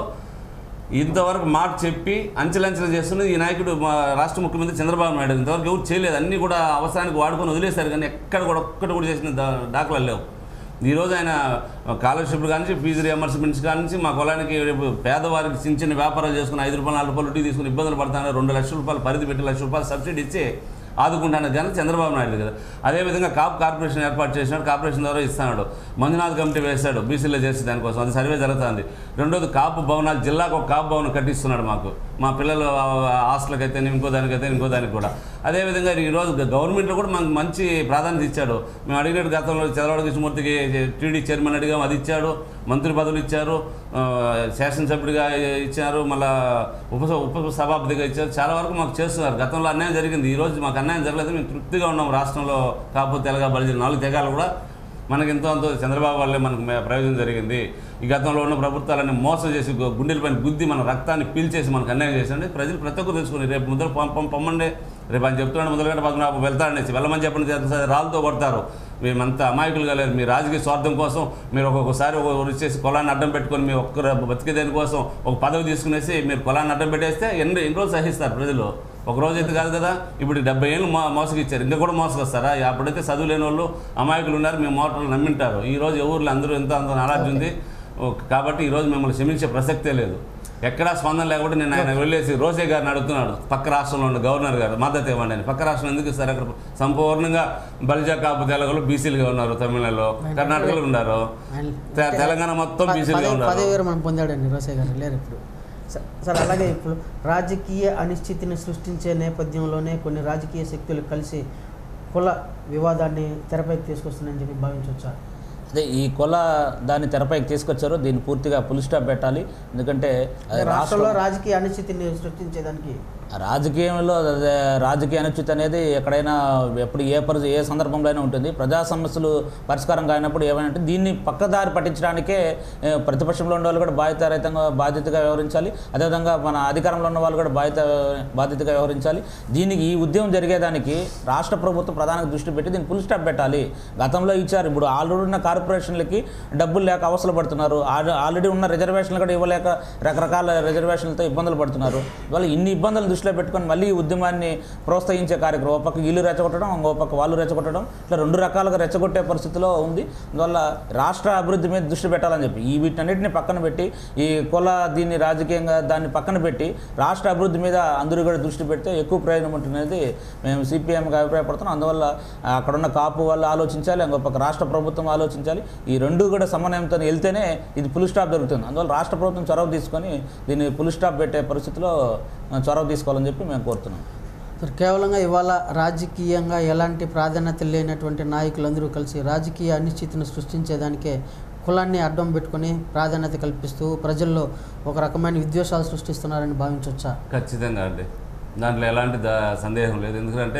ఇంతవరకు మాట చెప్పి అంచెలంచెలు చేస్తున్నది ఈ నాయకుడు మా రాష్ట్ర ముఖ్యమంత్రి చంద్రబాబు నాయుడు ఇంతవరకు ఎవరు చేయలేదు అన్నీ కూడా అవసరానికి వాడుకొని వదిలేశారు కానీ ఎక్కడ కూడా ఒక్కటి కూడా చేసిన దా- దాఖలాలు లేవు ఈరోజు ఆయన స్కాలర్షిప్లు కానీ ఫీజు రియంబర్స్మెంట్స్ కానీ మా కులానికి రేపు పేదవారికి చిన్న చిన్న వ్యాపారాలు చేసుకుని ఐదు రూపాయలు నాలుగు రూపాయలు వడ్డీ తీసుకుని ఇబ్బందులు పడుతున్నారు రెండు లక్షల రూపాయలు పరిధి పెట్టి లక్ష రూపాయలు సబ్సిడీ ఇచ్చి ఆదుకుంటాను కానీ చంద్రబాబు నాయుడు కదా అదేవిధంగా కాప్ కార్పొరేషన్ ఏర్పాటు చేసినాడు కార్పొరేషన్ ద్వారా ఇస్తున్నాడు మంజునాథ్ కమిటీ వేశాడు బీసీలో చేసి దానికోసం అది సర్వే జరుగుతుంది రెండోది కాపు భవనాలు జిల్లాకు ఒక కాపు భవనం కట్టిస్తున్నాడు మాకు మా పిల్లలు హాస్టల్కి అయితే ఇంకో దానికైతే ఇంకో దానికి కూడా అదేవిధంగా ఈరోజు గవర్నమెంట్లో కూడా మనకు మంచి ప్రాధాన్యత ఇచ్చాడు మేము అడిగినట్టు గతంలో చంద్రబాబు కృష్ణమూర్తికి టీడీ చైర్మన్ అడిగాం అది ఇచ్చాడు మంత్రి పదవులు ఇచ్చారు ఆ, శాసనసభ్యుడిగా ఇచ్చారు మళ్ళా ఉప ఉప సభాపతిగా ఇచ్చారు చాలా వరకు మాకు చేస్తున్నారు గతంలో అన్యాయం జరిగింది ఈ రోజు మాకు అన్యాయం జరగలేదు మేము తృప్తిగా ఉన్నాం రాష్ట్రంలో కాకపోతే తెలగా బలిజన నాలుగు తెగాలు కూడా మనకి ఎంతో అంతో చంద్రబాబు వల్లే మనకు మే- ప్రయోజనం జరిగింది ఈ గతంలో ఉన్న ప్రభుత్వాలన్నీ మోసం చేసి గు- గుండెల పైన గుద్ది మన రక్తాన్ని పీల్చేసి మనకు అన్యాయం చేసండి ప్రజలు ప్రతి ఒక్కరు తెలుసుకుని రేపు ముద్ర పం- పం- పొమ్మండి రేపు ఆయన చెప్తున్నాడు మొదలుగంట పద్మనాభం వెళ్తాడనేసి వెళ్ళమని చెప్పండి చేస్తారు రాళ్ళతో కొడతారు మేమంతా అమాయకులుగా లేరు మీ రాజకీయ స్వార్థం కోసం మీరు ఒక్కొక్కసారి ఒక వచ్చేసి కులాన్ని అడ్డం పెట్టుకొని మీ ఒక్కరు బతికేదాని కోసం ఒక పదవి తీసుకునేసి మీరు కులాన్ని అడ్డం పెట్టేస్తే ఎన్ని ఎన్ని రోజులు సహిస్తారు ప్రజలు ఒక రోజు అయితే కాదు కదా ఇప్పుడు డెబ్బై ఏళ్ళు మో మోసగిచ్చారు ఇంకా కూడా మోసకొస్తారా అప్పుడైతే చదువు లేని వాళ్ళు అమాయకులు ఉన్నారు మేము మోటార్లు నమ్మింటారు ఈ రోజు ఎవరు అందరూ ఎంత అంత నాలెడ్జ్ ఉంది ఓ, కాబట్టి ఈ రోజు మిమ్మల్ని క్షమించే ప్రసక్తే లేదు ఎక్కడా స్పందన లేకపోతే నేను ఆయన వెళ్ళేసి రోసే గారిని అడుగుతున్నాడు పక్క రాష్ట్రంలో ఉన్న గవర్నర్ గారు మద్దతు ఇవ్వండి అని పక్క రాష్ట్రం ఎందుకు ఇస్తారు అక్కడ సంపూర్ణంగా బలిజా కాపు తెలంగాణలో బీసీలుగా ఉన్నారు తమిళనాడులో కర్ణాటకలో ఉన్నారు ఆయన తె- తెలంగాణ మొత్తం ప- బీసీలుగా పదవి ఉన్నారు పదవి విరమణ పొందాడండి రోసే గారు లేరు ఇప్పుడు స- సార్ అలాగే ఇప్పుడు రాజకీయ అనిశ్చితిని సృష్టించే నేపథ్యంలోనే కొన్ని రాజకీయ శక్తులు కలిసి కుల వివాదాన్ని తెరపైకి తీసుకొస్తున్నాయని చెప్పి భావించవచ్చా అదే ఈ కొల దాన్ని తెరపైకి తీసుకొచ్చారు దీన్ని పూర్తిగా పులి స్టాప్ పెట్టాలి ఎందుకంటే అది రాష్ట్రంలో రాజకీయ అనిశ్చితిని సృష్టించేదానికి రాజకీయంలో అదే రాజకీయ అనుచిత అనేది ఎక్కడైనా ఎప్పుడు ఏ పరిస్థితి ఏ సందర్భంలో అయినా ఉంటుంది ప్రజా సమస్యలు పరిష్కారం కానప్పుడు ఏమైనా అంటే దీన్ని పక్కదారి పట్టించడానికే ఏ, ప్రతిపక్షంలో ఉన్న వాళ్ళు కూడా బాధ్యతారహితంగా బాధ్యతగా వ్యవహరించాలి అదేవిధంగా మన అధికారంలో ఉన్న వాళ్ళు కూడా బాధ్యత బాధ్యతగా వ్యవహరించాలి దీనికి ఈ ఉద్యమం జరిగేదానికి రాష్ట్ర ప్రభుత్వం ప్రధానంగా దృష్టి పెట్టి దీన్ని ఫుల్ స్టాప్ పెట్టాలి గతంలో ఇచ్చారు ఇప్పుడు ఆల్రెడీ ఉన్న కార్పొరేషన్లకి డబ్బులు లేక అవసరం పడుతున్నారు ఆల్- ఆల్రెడీ ఉన్న రిజర్వేషన్లు కూడా ఇవ్వలేక రకరకాల రిజర్వేషన్లతో ఇబ్బందులు పడుతున్నారు ఇవాళ ఇన్ని ఇబ్బందులు దృష్టిలో పెట్టుకొని మళ్ళీ ఈ ఉద్యమాన్ని ప్రోత్సహించే కార్యక్రమం ఒక పక్క వీళ్ళు రెచ్చగొట్టడం ఇంకో పక్క వాళ్ళు రెచ్చగొట్టడం ఇట్లా రెండు రకాలుగా రెచ్చగొట్టే పరిస్థితిలో ఉంది అందువల్ల రాష్ట్ర అభివృద్ధి మీద దృష్టి పెట్టాలని చెప్పి ఈ వీటన్నిటిని పక్కన పెట్టి ఈ కుల దీన్ని రాజకీయంగా దాన్ని పక్కన పెట్టి రాష్ట్ర అభివృద్ధి మీద అందరూ కూడా దృష్టి పెడితే ఎక్కువ ప్రయోజనం ఉంటున్నది మేము సిపిఎంకి అభిప్రాయపడుతున్నాం అందువల్ల అక్కడున్న కాపు వాళ్ళు ఆలోచించాలి ఇంకో పక్క రాష్ట్ర ప్రభుత్వం ఆలోచించాలి ఈ రెండు కూడా సమన్వయంతో వెళ్తేనే ఇది పుల్ స్టాప్ జరుగుతుంది అందువల్ల రాష్ట్ర ప్రభుత్వం చొరవ తీసుకొని దీన్ని పుల్ స్టాప్ పెట్టే పరిస్థితిలో ఆ, చొరవ తీసుకోవాలని చెప్పి మేము కోరుతున్నాం సార్ కేవలంగా ఇవాళ రాజకీయంగా ఎలాంటి ప్రాధాన్యత లేనటువంటి నాయకులందరూ కలిసి రాజకీయ అనిశ్చితిని సృష్టించేదానికే కులాన్ని అడ్డం పెట్టుకొని ప్రాధాన్యత కల్పిస్తూ ప్రజల్లో ఒక రకమైన విద్వేషాలు సృష్టిస్తున్నారని భావించవచ్చా ఖచ్చితంగా అండి దాంట్లో ఎలాంటి దా సందేహం లేదు ఎందుకంటే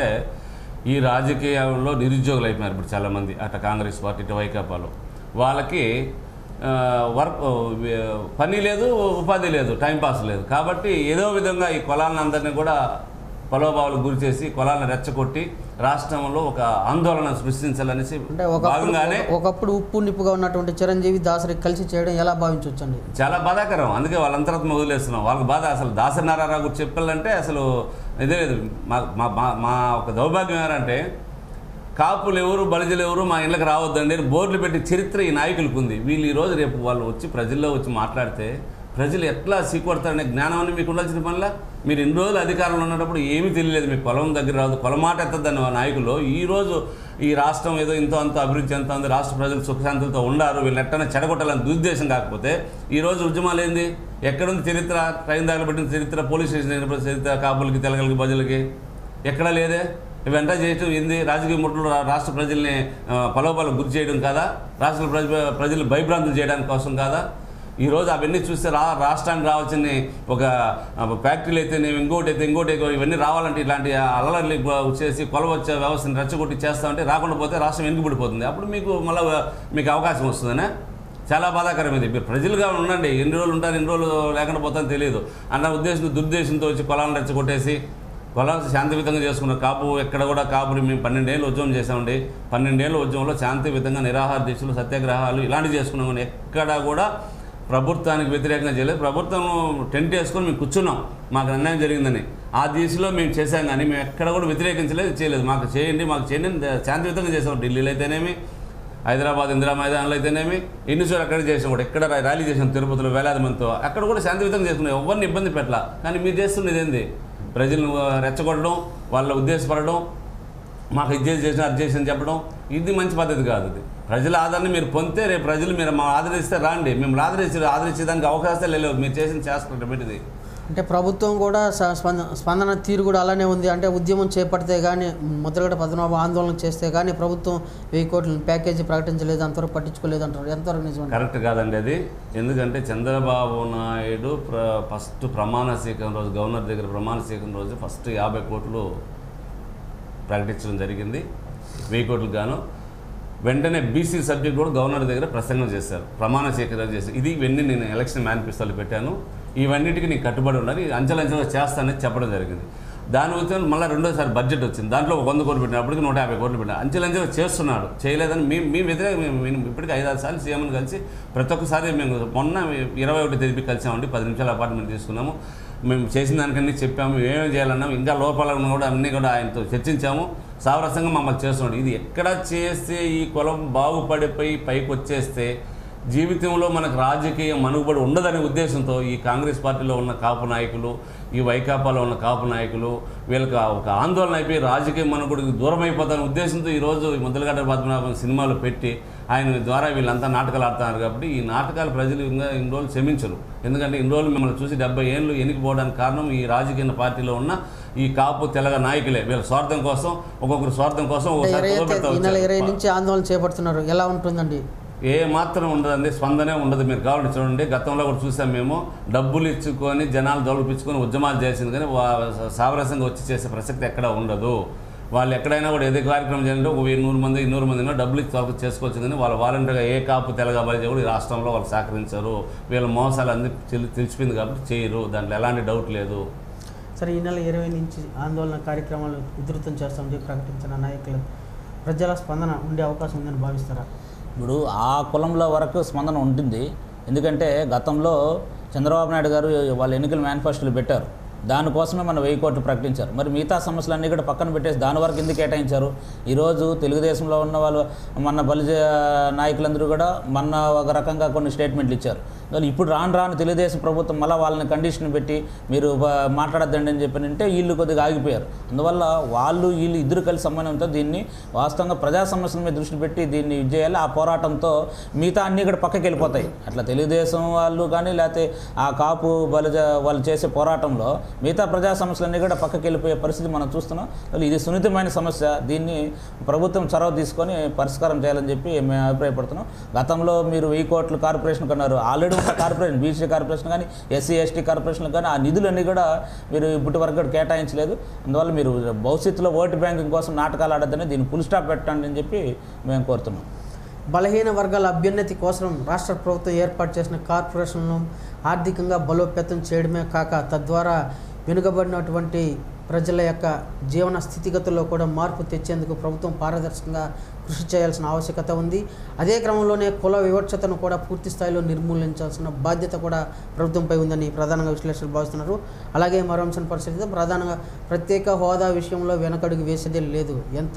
ఈ రాజకీయాల్లో నిరుద్యోగులు అయిపోయినారు ఇప్పుడు చాలామంది అటు కాంగ్రెస్ పార్టీ ఇటు వైకాపాలో వాళ్ళకి ఆ, వర్క్ పని లేదు ఉపాధి లేదు టైం పాస్ లేదు కాబట్టి ఏదో విధంగా ఈ కులాలను అందరినీ కూడా ప్రలోభాలకు గురి చేసి కులాలను రెచ్చగొట్టి రాష్ట్రంలో ఒక ఆందోళన సృష్టించాలనేసి అంటే ఒకప్పుడు భాగంగానే ఒకప్పుడు ఉప్పు నిప్పుగా ఉన్నటువంటి చిరంజీవి దాసరి కలిసి చేయడం ఎలా భావించవచ్చండి చాలా బాధాకరం అందుకే వాళ్ళంతరాత్మ వదిలేస్తున్నాం వాళ్ళకి బాధ అసలు దాసరి నారాయణ గురించి చెప్పాలంటే అసలు ఇదే లేదు మా మా మా- మా ఒక దౌర్భాగ్యం ఏంటంటే కాపులు ఎవరు బలిజలు ఎవరు మా ఇళ్ళకి రావద్దండి అని బోర్డులు పెట్టి చరిత్ర ఈ నాయకులకు ఉంది వీళ్ళు ఈరోజు రేపు వాళ్ళు వచ్చి ప్రజల్లో వచ్చి మాట్లాడితే ప్రజలు ఎట్లా సీకొడతారనే జ్ఞానం అని మీకు ఉండాల్సిన పనిలా మీరు ఇన్ని రోజులు అధికారంలో ఉన్నప్పుడు ఏమీ తెలియలేదు మీ పొలం దగ్గర రాదు పొలమాట ఎత్తద్దని ఆ నాయకులు ఈ రోజు ఈ రాష్ట్రం ఏదో ఇంతో అంత అభివృద్ధి ఎంత ఉంది రాష్ట్ర ప్రజలు సుఖశాంతులతో ఉండారు వీళ్ళు ఎట్టన చెడగొట్టాలని దురుద్దేశం కాకపోతే ఈ రోజు ఉద్యమాలు ఏంది ఎక్కడుంది చరిత్ర ట్రైన్ తగలబెట్టిన చరిత్ర పోలీస్ స్టేషన్ అయినప్పుడు చరిత్ర కాపులకి తెలగలకి బజలకి ఎక్కడా లేదే ఇవంతా చేయటం ఏంది రాజకీయ ముట్టలు రా- రాష్ట్ర ప్రజల్ని ఆ, ప్రలోభాలకు గురి చేయడం కాదా రాష్ట్ర ప్రజ ప్రజలు భయభ్రాంతులు చేయడానికి కోసం కాదా ఈరోజు అవన్నీ చూస్తే రా రాష్ట్రానికి రావాల్సిన ఒక ఆ, ఫ్యాక్టరీలు అయితే ఇంకోటి అయితే ఇంకోటి అయితే ఇవన్నీ రావాలంటే ఇలాంటి అల్లర్లు చేసి కొలవచ్చే వ్యవస్థని రెచ్చగొట్టి చేస్తామంటే రాకుండా పోతే రాష్ట్రం వెనుకబడిపోతుంది అప్పుడు మీకు మళ్ళీ మీకు అవకాశం వస్తుందనే చాలా బాధాకరం ఇది మీరు ప్రజలుగా ఉండండి ఎన్ని రోజులు ఉంటారు ఎన్ని రోజులు లేకుండా పోతారని తెలియదు అన్న ఉద్దేశంతో దురుద్దేశంతో వచ్చి పొలాలను రెచ్చగొట్టేసి పొలాలు శాంతియుతంగా చేసుకున్నారు కాపు ఎక్కడ కూడా కాపుని మేము పన్నెండేళ్ళు ఉద్యమం చేసామండి పన్నెండేళ్ళు ఉద్యమంలో శాంతియుతంగా నిరాహార దీక్షలు సత్యాగ్రహాలు ఇలాంటివి చేసుకున్నాం కానీ ఎక్కడా కూడా ప్రభుత్వానికి వ్యతిరేకంగా చేయలేదు ప్రభుత్వం టెంట్ వేసుకొని మేము కూర్చున్నాం మాకు అన్యాయం జరిగిందని ఆ దిశలో మేము చేశాం కానీ మేము ఎక్కడ కూడా వ్యతిరేకించలేదు చేయలేదు మాకు చేయండి మాకు చేయండి అని శాంతియుతంగా చేసాం ఢిల్లీలో అయితేనేమి హైదరాబాద్ ఇందిరా మైదానంలో అయితేనేమి ఎన్నిసార్లు అక్కడ చేసాం కూడా ఎక్కడ రా- ర్యాలీ చేసాం తిరుపతిలో వేలాది మందితో అక్కడ కూడా శాంతియుతంగా చేసుకున్నాం ఎవరిని ఇబ్బంది పెట్టలా కానీ మీరు చేస్తున్నది ఏంది ప్రజలను ఆ, రెచ్చగొట్టడం వాళ్ళ ఉద్దేశపడడం మాకు ఇది చేసి చేసిన అది చేసి అని చెప్పడం ఇది మంచి పద్ధతి కాదు ఇది ప్రజల ఆదరణ మీరు పొందితే రేపు ప్రజలు మీరు మా ఆదరిస్తే రాండి మేము ఆదరించి ఆదరించేదానికి అవకాశాలు లేవు మీరు చేసిన చేస్తున్నారు పెట్టింది అంటే ప్రభుత్వం కూడా స- స్పంద స్పందన తీరు కూడా అలానే ఉంది అంటే ఉద్యమం చేపడితే కానీ ముద్రగడ పద్మనాభ ఆందోళన చేస్తే కానీ ప్రభుత్వం వెయ్యి కోట్ల ప్యాకేజీ ప్రకటించలేదు అంతవరకు పట్టించుకోలేదు అంటారు ఎంతవరకు నిజం కరెక్ట్ కాదండి అది ఎందుకంటే చంద్రబాబు నాయుడు ప్ర ఫస్ట్ ప్రమాణ స్వీకారం రోజు గవర్నర్ దగ్గర ప్రమాణ స్వీకారం రోజు ఫస్ట్ యాభై కోట్లు ప్రకటించడం జరిగింది వెయ్యి కోట్లకు గాను వెంటనే బీసీ సబ్జెక్ట్ కూడా గవర్నర్ దగ్గర ప్రసంగం చేశారు ప్రమాణ స్వీకారం చేశారు ఇది ఇవన్నీ నేను ఎలక్షన్ మేనిఫెస్టోలో పెట్టాను ఇవన్నిటికీ నీకు కట్టుబడి ఉండాలి అంచెలంచెలుగా చేస్తానని చెప్పడం జరిగింది దాని వచ్చి మళ్ళీ రెండోసారి బడ్జెట్ వచ్చింది దాంట్లో ఒక వంద కోట్లు పెట్టిన అప్పటికి నూట యాభై కోట్లు పెట్టిన అంచెలంచెలుగా చేస్తున్నాడు చేయలేదని మేము మీ వ్యతిరేక మేము మేము ఇప్పటికి ఐదు ఆరు సార్లు సీఎంని కలిసి ప్రతి ఒక్కసారి మేము మొన్న ఇరవై ఒకటి తేదీ కలిసామండి పది నిమిషాల అపార్ట్మెంట్ తీసుకున్నాము మేము చేసిన దానికన్నీ చెప్పాము ఏమేమి చేయాలన్నాము ఇంకా లోపాలను కూడా అన్నీ కూడా ఆయనతో చర్చించాము సావరసంగా మమ్మల్ని చేస్తున్నాడు ఇది ఎక్కడ చేస్తే ఈ కులం బాగుపడిపోయి పైకి వచ్చేస్తే జీవితంలో మనకు రాజకీయ మనుగబడి ఉండదనే ఉద్దేశంతో ఈ కాంగ్రెస్ పార్టీలో ఉన్న కాపు నాయకులు ఈ వైకాపాలో ఉన్న కాపు నాయకులు వీళ్ళకి ఒక ఆందోళన అయిపోయి రాజకీయ మనుగడికి దూరం అయిపోతానే ఉద్దేశంతో ఈరోజు ఈ ముద్దలగడ్డ పద్మనాభం సినిమాలు పెట్టి ఆయన ద్వారా వీళ్ళంతా నాటకాలు ఆడుతున్నారు కాబట్టి ఈ నాటకాలు ప్రజలు ఇంకా ఇన్ని రోజులు క్షమించరు ఎందుకంటే ఇన్ని రోజులు మిమ్మల్ని చూసి డెబ్బై ఏళ్ళు ఎన్నికపోవడానికి కారణం ఈ రాజకీయ పార్టీలో ఉన్న ఈ కాపు తెలగ నాయకులే వీళ్ళ స్వార్థం కోసం ఒక్కొక్కరు స్వార్థం కోసం అంటే ఒకసారి ఇరవై కుదరబెడతా ఈ నెల వచ్చారు. ఇరవై నుంచి ఆందోళన చేపడుతున్నారు ఎలా ఉంటుందండి ఏ మాత్రం ఉండదండి స్పందనే ఉండదు మీరు కావాలంటే చూడండి గతంలో కూడా చూసాం మేము డబ్బులు ఇచ్చుకొని జనాలు దొరికించుకొని ఉద్యమాలు చేసింది కానీ వా- సామరస్యంగా వచ్చి చేసే ప్రసక్తి ఎక్కడ ఉండదు వాళ్ళు ఎక్కడైనా కూడా ఏదో కార్యక్రమం చేయాలంటే ఒక వెయ్యి నూరు మంది నూరు మంది ఉన్నా డబ్బులు ఇచ్చి తొలగ చేసుకోవచ్చు కానీ వాళ్ళు వాలంటీర్గా ఏ కాపు తెలగ బలిజ కూడా ఈ రాష్ట్రంలో వాళ్ళు సహకరించరు వీళ్ళ మోసాలు అన్ని తెలి- తెలిసిపోయింది కాబట్టి చేయరు దాంట్లో ఎలాంటి డౌట్ లేదు సరే ఈ నెల ఇరవై నుంచి ఆందోళన కార్యక్రమాలు ఉధృతం చేస్తామని చెప్పి ప్రకటించిన నాయకులు ప్రజల స్పందన ఉండే అవకాశం ఉందని భావిస్తారా ఇప్పుడు ఆ కులంలో వరకు స్పందన ఉంటుంది ఎందుకంటే గతంలో చంద్రబాబు నాయుడు గారు వాళ్ళ ఎన్నికల మేనిఫెస్టోలు పెట్టారు దానికోసమే మన వెయ్యి కోట్లు ప్రకటించారు మరి మిగతా సమస్యలన్నీ కూడా పక్కన పెట్టేసి దాని వరకు ఎందుకు కేటాయించారు ఈరోజు తెలుగుదేశంలో ఉన్న వాళ్ళు మన బలిజ నాయకులందరూ కూడా మొన్న ఒక రకంగా కొన్ని స్టేట్మెంట్లు ఇచ్చారు కానీ ఇప్పుడు రాను రాను తెలుగుదేశం ప్రభుత్వం మళ్ళీ వాళ్ళని కండిషన్ పెట్టి మీరు బ- మాట్లాడొద్దండి అని చెప్పి అంటే వీళ్ళు కొద్దిగా ఆగిపోయారు అందువల్ల వాళ్ళు వీళ్ళు ఇద్దరు కలిసి సమన్వయంతో దీన్ని వాస్తవంగా ప్రజా సమస్యల మీద దృష్టి పెట్టి దీన్ని ఇది చేయాలి ఆ పోరాటంతో మిగతా అన్నీ కూడా పక్కకి వెళ్ళిపోతాయి అట్లా తెలుగుదేశం వాళ్ళు కానీ లేకపోతే ఆ కాపు బలిజ వాళ్ళు చేసే పోరాటంలో మిగతా ప్రజా సమస్యలన్నీ కూడా పక్కకి వెళ్ళిపోయే పరిస్థితి మనం చూస్తున్నాం అసలు ఇది సున్నితమైన సమస్య దీన్ని ప్రభుత్వం చొరవ తీసుకొని పరిష్కారం చేయాలని చెప్పి మేము అభిప్రాయపడుతున్నాం గతంలో మీరు వెయ్యి కోట్లు కార్పొరేషన్ కొన్నారు ఆల్రెడీ ఉన్న కార్పొరేషన్ బీసీ కార్పొరేషన్ కానీ ఎస్సీ ఎస్టీ కార్పొరేషన్ కానీ ఆ నిధులన్నీ కూడా మీరు ఇప్పటి వరకు కూడా కేటాయించలేదు అందువల్ల మీరు భవిష్యత్తులో ఓటు బ్యాంకింగ్ కోసం నాటకాలు ఆడద్దని దీన్ని ఫుల్ స్టాప్ పెట్టండి అని చెప్పి మేము కోరుతున్నాం బలహీన వర్గాల అభ్యున్నతి కోసం రాష్ట్ర ప్రభుత్వం ఏర్పాటు చేసిన కార్పొరేషన్లను ఆర్థికంగా బలోపేతం చేయడమే కాక తద్వారా వెనుకబడినటువంటి ప్రజల యొక్క జీవన స్థితిగతుల్లో కూడా మార్పు తెచ్చేందుకు ప్రభుత్వం పారదర్శకంగా కృషి చేయాల్సిన ఆవశ్యకత ఉంది అదే క్రమంలోనే కుల వివక్షతను కూడా పూర్తి స్థాయిలో నిర్మూలించాల్సిన బాధ్యత కూడా ప్రభుత్వంపై ఉందని ప్రధానంగా విశ్లేషకులు భావిస్తున్నారు అలాగే మరో అంశం పరిశీలిస్తే ప్రధానంగా ప్రత్యేక హోదా విషయంలో వెనకడుగు వేసేదే లేదు ఎంత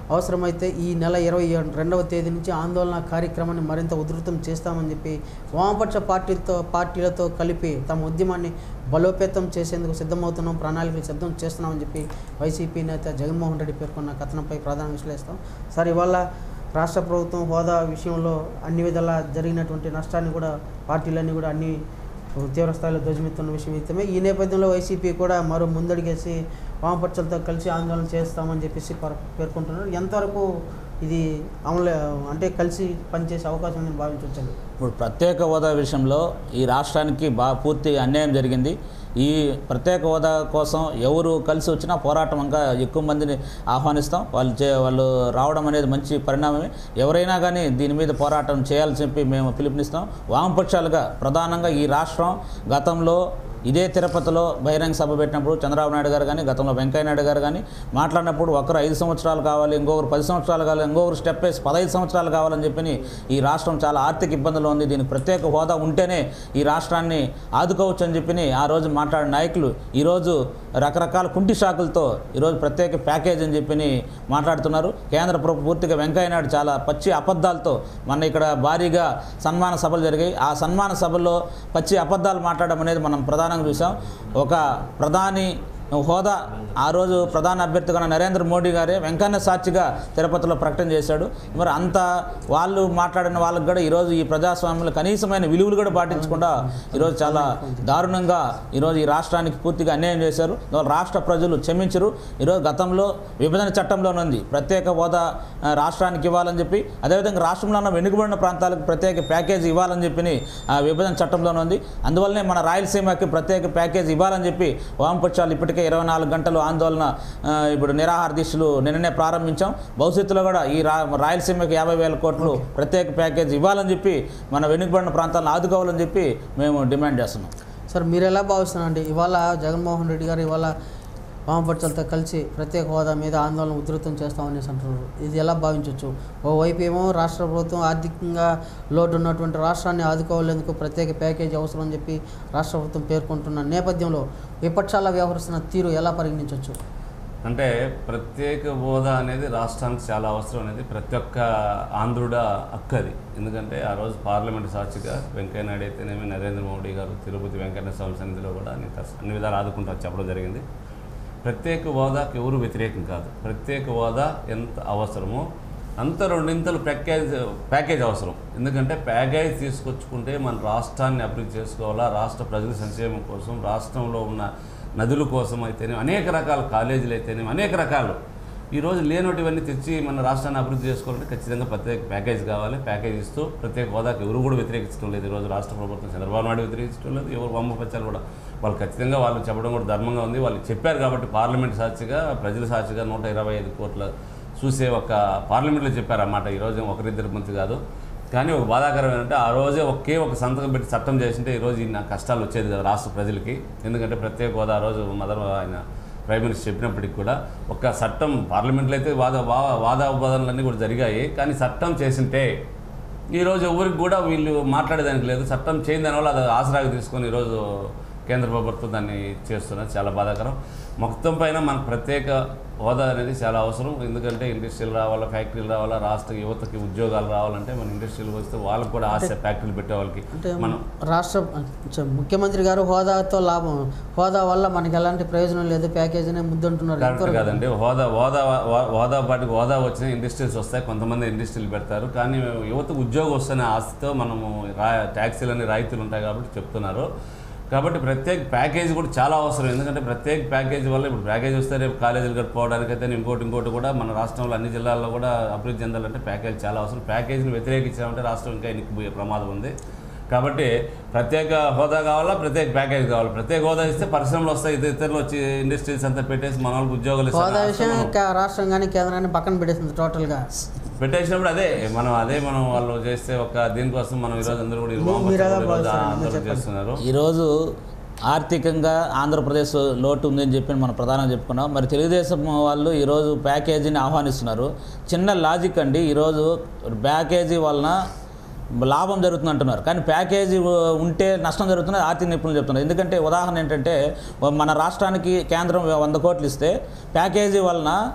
అవసరమైతే ఈ నెల ఇరవై రెండవ తేదీ నుంచి ఆందోళన కార్యక్రమాన్ని మరింత ఉధృతం చేస్తామని చెప్పి వామపక్ష పార్టీలతో పార్టీలతో కలిపి తమ ఉద్యమాన్ని బలోపేతం చేసేందుకు సిద్ధమవుతున్నాం ప్రణాళికలు సిద్ధం చేస్తున్నామని చెప్పి వైసీపీ నేత జగన్మోహన్ రెడ్డి పేర్కొన్న కథనంపై ప్రధాన విశ్లేషిస్తాం సార్ ఇవాళ రాష్ట్ర ప్రభుత్వం హోదా విషయంలో అన్ని విధాలా జరిగినటువంటి నష్టాన్ని కూడా పార్టీలన్నీ కూడా అన్ని తీవ్ర స్థాయిలో ధ్వజమెత్తున్న విషయం ఇతమే ఈ నేపథ్యంలో వైసీపీ కూడా మరో ముందడిగేసి వామపక్షాలతో కలిసి ఆందోళన చేస్తామని చెప్పేసి పర్- పేర్కొంటున్నారు ఎంతవరకు ఇది అమలు అంటే కలిసి పనిచేసే అవకాశం ఉందని భావించవచ్చండి ఇప్పుడు ప్రత్యేక హోదా విషయంలో ఈ రాష్ట్రానికి బా పూర్తి అన్యాయం జరిగింది ఈ ప్రత్యేక హోదా కోసం ఎవరు కలిసి వచ్చినా పోరాటం ఇంకా ఎక్కువ మందిని ఆహ్వానిస్తాం వాళ్ళు చే వాళ్ళు రావడం అనేది మంచి పరిణామమే ఎవరైనా కానీ దీని మీద పోరాటం చేయాలని చెప్పి మేము పిలుపునిస్తాం వామపక్షాలుగా ప్రధానంగా ఈ రాష్ట్రం గతంలో ఇదే తిరుపతిలో బహిరంగ సభ పెట్టినప్పుడు చంద్రబాబు నాయుడు గారు కానీ గతంలో వెంకయ్య నాయుడు గారు కానీ మాట్లాడినప్పుడు ఒకరు ఐదు సంవత్సరాలు కావాలి ఇంకొకరు పది సంవత్సరాలు కావాలి ఇంకొకరు స్టెప్ వేసి పదహైదు సంవత్సరాలు కావాలని చెప్పి ఈ రాష్ట్రం చాలా ఆర్థిక ఇబ్బందులు ఉంది దీనికి ప్రత్యేక హోదా ఉంటేనే ఈ రాష్ట్రాన్ని ఆదుకోవచ్చు అని చెప్పి ఆ రోజు మాట్లాడిన నాయకులు ఈరోజు రకరకాల కుంటి షాకులతో ఈరోజు ప్రత్యేక ప్యాకేజ్ అని చెప్పి మాట్లాడుతున్నారు కేంద్ర ప్రభుత్వం పూర్తిగా వెంకయ్య నాయుడు చాలా పచ్చి అబద్ధాలతో మన ఇక్కడ భారీగా సన్మాన సభలు జరిగాయి ఆ సన్మాన సభల్లో పచ్చి అబద్ధాలు మాట్లాడడం అనేది మనం ప్రధానంగా చూసాం ఒక ప్రధాని హోదా ఆ రోజు ప్రధాన అభ్యర్థిగా ఉన్న నరేంద్ర మోడీ గారే వెంకన్న సాక్షిగా తిరుపతిలో ప్రకటన చేశాడు మరి అంత వాళ్ళు మాట్లాడిన వాళ్ళకి కూడా ఈరోజు ఈ ప్రజాస్వామ్యంలో కనీసమైన విలువలు కూడా పాటించకుండా ఈరోజు చాలా దారుణంగా ఈరోజు ఈ రాష్ట్రానికి పూర్తిగా అన్యాయం చేశారు ఇవాళ రాష్ట్ర ప్రజలు క్షమించరు ఈరోజు గతంలో విభజన చట్టంలోనే ఉంది ప్రత్యేక హోదా ఆ, రాష్ట్రానికి ఇవ్వాలని చెప్పి అదేవిధంగా రాష్ట్రంలో ఉన్న వెనుకబడిన ప్రాంతాలకు ప్రత్యేక ప్యాకేజ్ ఇవ్వాలని చెప్పి ఆ, విభజన చట్టంలోనే ఉంది అందువల్లనే మన రాయలసీమకి ప్రత్యేక ప్యాకేజ్ ఇవ్వాలని చెప్పి వామపక్షాలు ఇప్పటికే ఇరవై నాలుగు గంటలు ఆందోళన ఆ, ఇప్పుడు నిరాహార దీక్షలు నిన్ననే ప్రారంభించాం భవిష్యత్తులో కూడా ఈ రా రాయలసీమకి యాభై వేల కోట్లు ప్రత్యేక ప్యాకేజ్ ఇవ్వాలని చెప్పి మన వెనుకబడిన ప్రాంతాలను ఆదుకోవాలని చెప్పి మేము డిమాండ్ చేస్తున్నాం సార్ మీరు ఎలా భావిస్తున్నారండి ఇవాళ జగన్మోహన్ రెడ్డి గారు ఇవాళ వామపక్షాలతో కలిసి ప్రత్యేక హోదా మీద ఆందోళన ఉధృతం చేస్తామనేసి అంటున్నారు ఇది ఎలా భావించవచ్చు ఓవైపు ఏమో రాష్ట్ర ప్రభుత్వం ఆర్థికంగా లోటు ఉన్నటువంటి రాష్ట్రాన్ని ఆదుకోవాలేందుకు ప్రత్యేక ప్యాకేజీ అవసరం అని చెప్పి రాష్ట్ర ప్రభుత్వం పేర్కొంటున్న నేపథ్యంలో విపక్షాల వ్యవహరిస్తున్న తీరు ఎలా పరిగణించవచ్చు అంటే ప్రత్యేక హోదా అనేది రాష్ట్రానికి చాలా అవసరం అనేది ప్రతి ఒక్క ఆంధ్రుడ హక్కు అది ఎందుకంటే ఆ రోజు పార్లమెంట్ సాక్షిగా వెంకయ్య నాయుడు అయితేనేమి నరేంద్ర మోడీ గారు తిరుపతి వెంకన్న స్వామి సన్నిధిలో కూడా అన్ని కష్ట- అన్ని విధాలు ఆదుకుంటారు చెప్పడం జరిగింది ప్రత్యేక హోదాకు ఎవరు వ్యతిరేకం కాదు ప్రత్యేక హోదా ఎంత అవసరమో అంత రెండింతలు ప్యాకేజ్ ప్యాకేజ్ అవసరం ఎందుకంటే ప్యాకేజ్ తీసుకొచ్చుకుంటే మన రాష్ట్రాన్ని అభివృద్ధి చేసుకోవాలా రాష్ట్ర ప్రజల సంక్షేమం కోసం రాష్ట్రంలో ఉన్న నదుల కోసం అయితేనే అనేక రకాల కాలేజీలు అయితేనే అనేక రకాలు ఈరోజు లేనటివన్నీ తెచ్చి మన రాష్ట్రాన్ని అభివృద్ధి చేసుకోవాలంటే ఖచ్చితంగా ప్రత్యేక ప్యాకేజ్ కావాలి ప్యాకేజ్ ఇస్తూ ప్రత్యేక హోదాకి ఎవరు కూడా వ్యతిరేకించడం లేదు ఈరోజు రాష్ట్ర ప్రభుత్వం చంద్రబాబు నాయుడు వ్యతిరేకించడం లేదు ఎవరు వామపక్షాలు కూడా వాళ్ళు ఖచ్చితంగా వాళ్ళు చెప్పడం కూడా ధర్మంగా ఉంది వాళ్ళు చెప్పారు కాబట్టి పార్లమెంట్ సాక్షిగా ప్రజల సాక్షిగా నూట ఇరవై ఐదు కోట్ల చూసే ఒక పార్లమెంట్లో చెప్పారు అన్నమాట ఈరోజు ఒకరిద్దరు మంత్రి కాదు కానీ ఒక బాధాకరం ఏంటంటే ఆ రోజే ఒకే ఒక సంతకం పెట్టి చట్టం చేసింటే ఈరోజు ఈ నా కష్టాలు వచ్చేది కదా రాష్ట్ర ప్రజలకి ఎందుకంటే ప్రత్యేక హోదా ఆ రోజు మదర్ ఆయన ప్రైమ్ మినిస్టర్ చెప్పినప్పటికి కూడా ఒక చట్టం పార్లమెంట్లో అయితే వాద వా- వాదాపవాదనలన్నీ కూడా జరిగాయి కానీ చట్టం చేసింటే ఈరోజు ఎవరికి కూడా వీళ్ళు మాట్లాడేదానికి లేదు చట్టం చేయని దానివల్ల అది ఆసరాగా తీసుకొని ఈరోజు కేంద్ర ప్రభుత్వం దాన్ని చేస్తున్నది చాలా బాధాకరం మొత్తం పైన మనకు ప్రత్యేక హోదా అనేది చాలా అవసరం ఎందుకంటే ఇండస్ట్రీలు రావాలా ఫ్యాక్టరీలు రావాలా రాష్ట్ర యువతకి ఉద్యోగాలు రావాలంటే మన ఇండస్ట్రీలు వస్తే వాళ్ళకి కూడా ఆశ ఫ్యాక్టరీలు పెట్టే వాళ్ళకి అంటే మనం రాష్ట్ర చ- ముఖ్యమంత్రి గారు హోదాతో లాభం హోదా వల్ల మనకి ఎలాంటి ప్రయోజనం లేదు ప్యాకేజ్ అనే ముద్దంటున్నారు కరెక్ట్ ఎంతవరకు- కాదండి హోదా హోదా హో- హోదా పాటికి హోదా వచ్చిన ఇండస్ట్రీస్ వస్తాయి కొంతమంది ఇండస్ట్రీలు పెడతారు కానీ యువతకు ఉద్యోగం వస్తున్న ఆశతో మనము రా ట్యాక్సీలన్నీ రాయితీలు ఉంటాయి కాబట్టి చెప్తున్నారు కాబట్టి ప్రత్యేక ప్యాకేజ్ కూడా చాలా అవసరం ఎందుకంటే ప్రత్యేక ప్యాకేజ్ వల్ల ఇప్పుడు ప్యాకేజ్ వస్తే రేపు కాలేజీలు కట్టుకోవడానికైతే ఇంకోటి ఇంకోటి కూడా మన రాష్ట్రంలో అన్ని జిల్లాల్లో కూడా అభివృద్ధి చెందాలంటే ప్యాకేజ్ చాలా అవసరం ప్యాకేజీని వ్యతిరేకించామంటే రాష్ట్రం ఇంకా ఎన్నికిపోయే ప్రమాదం ఉంది కాబట్టి ప్రత్యేక హోదా కావాలా ప్రత్యేక ప్యాకేజ్ కావాలి ప్రత్యేక హోదా ఇస్తే పరిశ్రమలు వస్తాయి ఇతర ఇతరులు వచ్చి ఇండస్ట్రీస్ అంతా పెట్టేసి మన వాళ్ళకి ఉద్యోగాలు ఇస్తారు. హోదా విషయం రాష్ట్రం కా- రాష్ట్రం కానీ కేంద్రాన్ని పక్కన పెట్టేసింది టోటల్గా పెట్టేసినప్పుడు అదే మనం అదే మనం వాళ్ళు చేస్తే ఒక దీనికోసం మనం ఈరోజు అందరూ కూడా ఈ మీరు- వామపక్షాలు మీరు ఎలా ఈరోజు భావిస్తారు? ఆందోళన చెప్పండి. చేస్తున్నారు ఈరోజు ఆర్థికంగా ఆంధ్రప్రదేశ్ లోటు ఉందని చెప్పి మనం ప్రధానంగా చెప్పుకున్నాం మరి తెలుగుదేశం వాళ్ళు ఈరోజు ప్యాకేజీని ఆహ్వానిస్తున్నారు చిన్న లాజిక్ అండి ఈరోజు ప్యాకేజీ వలన లాభం జరుగుతుంది అంటున్నారు కానీ ప్యాకేజీ ఉ- ఉంటే నష్టం జరుగుతుంది ఆర్థిక నిపుణులు చెప్తున్నారు ఎందుకంటే ఉదాహరణ ఏంటంటే మన రాష్ట్రానికి కేంద్రం వంద కోట్లు ఇస్తే ప్యాకేజీ వలన